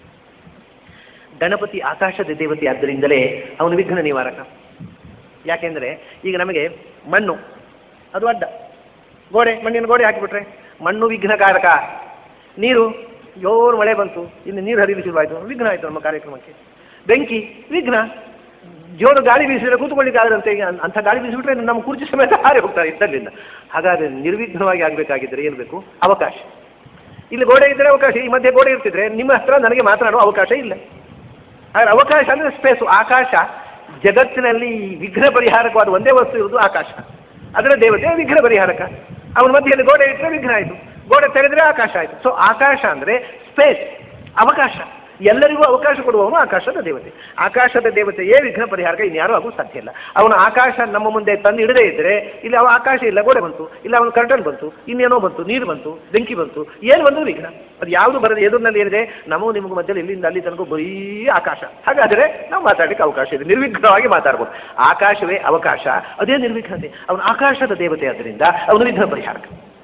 ಗಣಪತಿ ಆಕಾಶದ ದೇವತೆ ಆದ್ದರಿಂದಲೇ ಅವನು ವಿಘ್ನ ನಿವಾರಕ ಯಾಕೆಂದರೆ ಈಗ ನಮಗೆ ಮಣ್ಣು ಅದು ಅಡ್ಡ ಗೋಡೆ ಮಣ್ಣಿನ ಗೋಡೆ ಹಾಕಿಬಿಟ್ರೆ ಮಣ್ಣು ವಿಘ್ನಕಾರಕ ನೀರು ಜೋರು ಮಳೆ ಬಂತು ಇನ್ನು ನೀರು ಹರಿದು ಶುರುವಾಯಿತು ವಿಘ್ನ ಆಯಿತು ನಮ್ಮ ಕಾರ್ಯಕ್ರಮಕ್ಕೆ ಬೆಂಕಿ ವಿಘ್ನ ಜೋರು ಗಾಳಿ ಬೀಸಿದ್ರೆ ಕೂತ್ಕೊಳ್ಳಿಕ್ಕೆ ಆಗದಂತೆ ಈಗ ಅಂಥ ಗಾಳಿ ಬೀಸಿಬಿಟ್ರೆ ನಮ್ಮ ಕುರ್ಚಿ ಸಮೇತ ಹಾರಿ ಹೋಗ್ತಾರೆ ಇದ್ದಲ್ಲಿಂದ ಹಾಗಾದರೆ ನಿರ್ವಿಘ್ನವಾಗಿ ಆಗಬೇಕಾಗಿದ್ದರೆ ಏನು ಬೇಕು ಅವಕಾಶ ಇಲ್ಲಿ ಗೋಡೆ ಇದ್ದರೆ ಅವಕಾಶ ಈ ಮಧ್ಯೆ ಗೋಡೆ ಇರ್ತಿದ್ರೆ ನಿಮ್ಮ ಹತ್ರ ನನಗೆ ಮಾತನಾಡುವ ಅವಕಾಶ ಇಲ್ಲ ಹಾಗಾದ್ರೆ ಅವಕಾಶ ಅಂದರೆ ಸ್ಪೇಸು ಆಕಾಶ ಜಗತ್ತಿನಲ್ಲಿ ವಿಘ್ನ ಪರಿಹಾರಕವಾದ ಒಂದೇ ವಸ್ತು ಇರುವುದು ಆಕಾಶ ಅದರ ದೇವತೆ ವಿಘ್ನ ಪರಿಹಾರಕ ಅವನ ಮಧ್ಯೆಯಲ್ಲಿ ಗೋಡೆ ಇಟ್ಟರೆ ವಿಘ್ನ ಆಯಿತು ಗೋಡೆ ತೆಗೆದ್ರೆ ಆಕಾಶ ಆಯಿತು ಸೊ ಆಕಾಶ ಅಂದರೆ ಸ್ಪೇಸ್ ಅವಕಾಶ ಎಲ್ಲರಿಗೂ ಅವಕಾಶ ಕೊಡುವವನು ಆಕಾಶದ ದೇವತೆ ಆಕಾಶದ ದೇವತೆಯೇ ವಿಘ್ನ ಪರಿಹಾರಕ ಇನ್ಯಾರೂ ಆಗು ಸಾಧ್ಯ ಇಲ್ಲ ಅವನ ಆಕಾಶ ನಮ್ಮ ಮುಂದೆ ತಂದು ಇಡದೇ ಇದ್ದರೆ ಇಲ್ಲಿ ಅವ ಆಕಾಶ ಇಲ್ಲ ಗೋಡೆ ಬಂತು ಇಲ್ಲ ಅವನ ಕರ್ಟನ್ ಬಂತು ಇನ್ನೇನೋ ಬಂತು ನೀರು ಬಂತು ಬೆಂಕಿ ಬಂತು ಏನು ಬಂದು ವಿಘ್ನ ಅದು ಯಾವುದು ಬರದೆ ಎದುರಿನಲ್ಲಿ ಏನಿದೆ ನಮಗೂ ನಿಮಗೂ ಮಧ್ಯದಲ್ಲಿ ಇಲ್ಲಿಂದ ಅಲ್ಲಿ ತನಕ ಬರೀ ಆಕಾಶ ಹಾಗಾದರೆ ನಾವು ಮಾತಾಡಲಿಕ್ಕೆ ಅವಕಾಶ ಇದೆ ನಿರ್ವಿಘ್ನವಾಗಿ ಮಾತಾಡ್ಬೋದು ಆಕಾಶವೇ ಅವಕಾಶ ಅದೇ ನಿರ್ವಿಘ್ನತೆ ಅವನ ಆಕಾಶದ ದೇವತೆ ಆದ್ದರಿಂದ ಅವನು ವಿಘ್ನ ಪರಿಹಾರಕ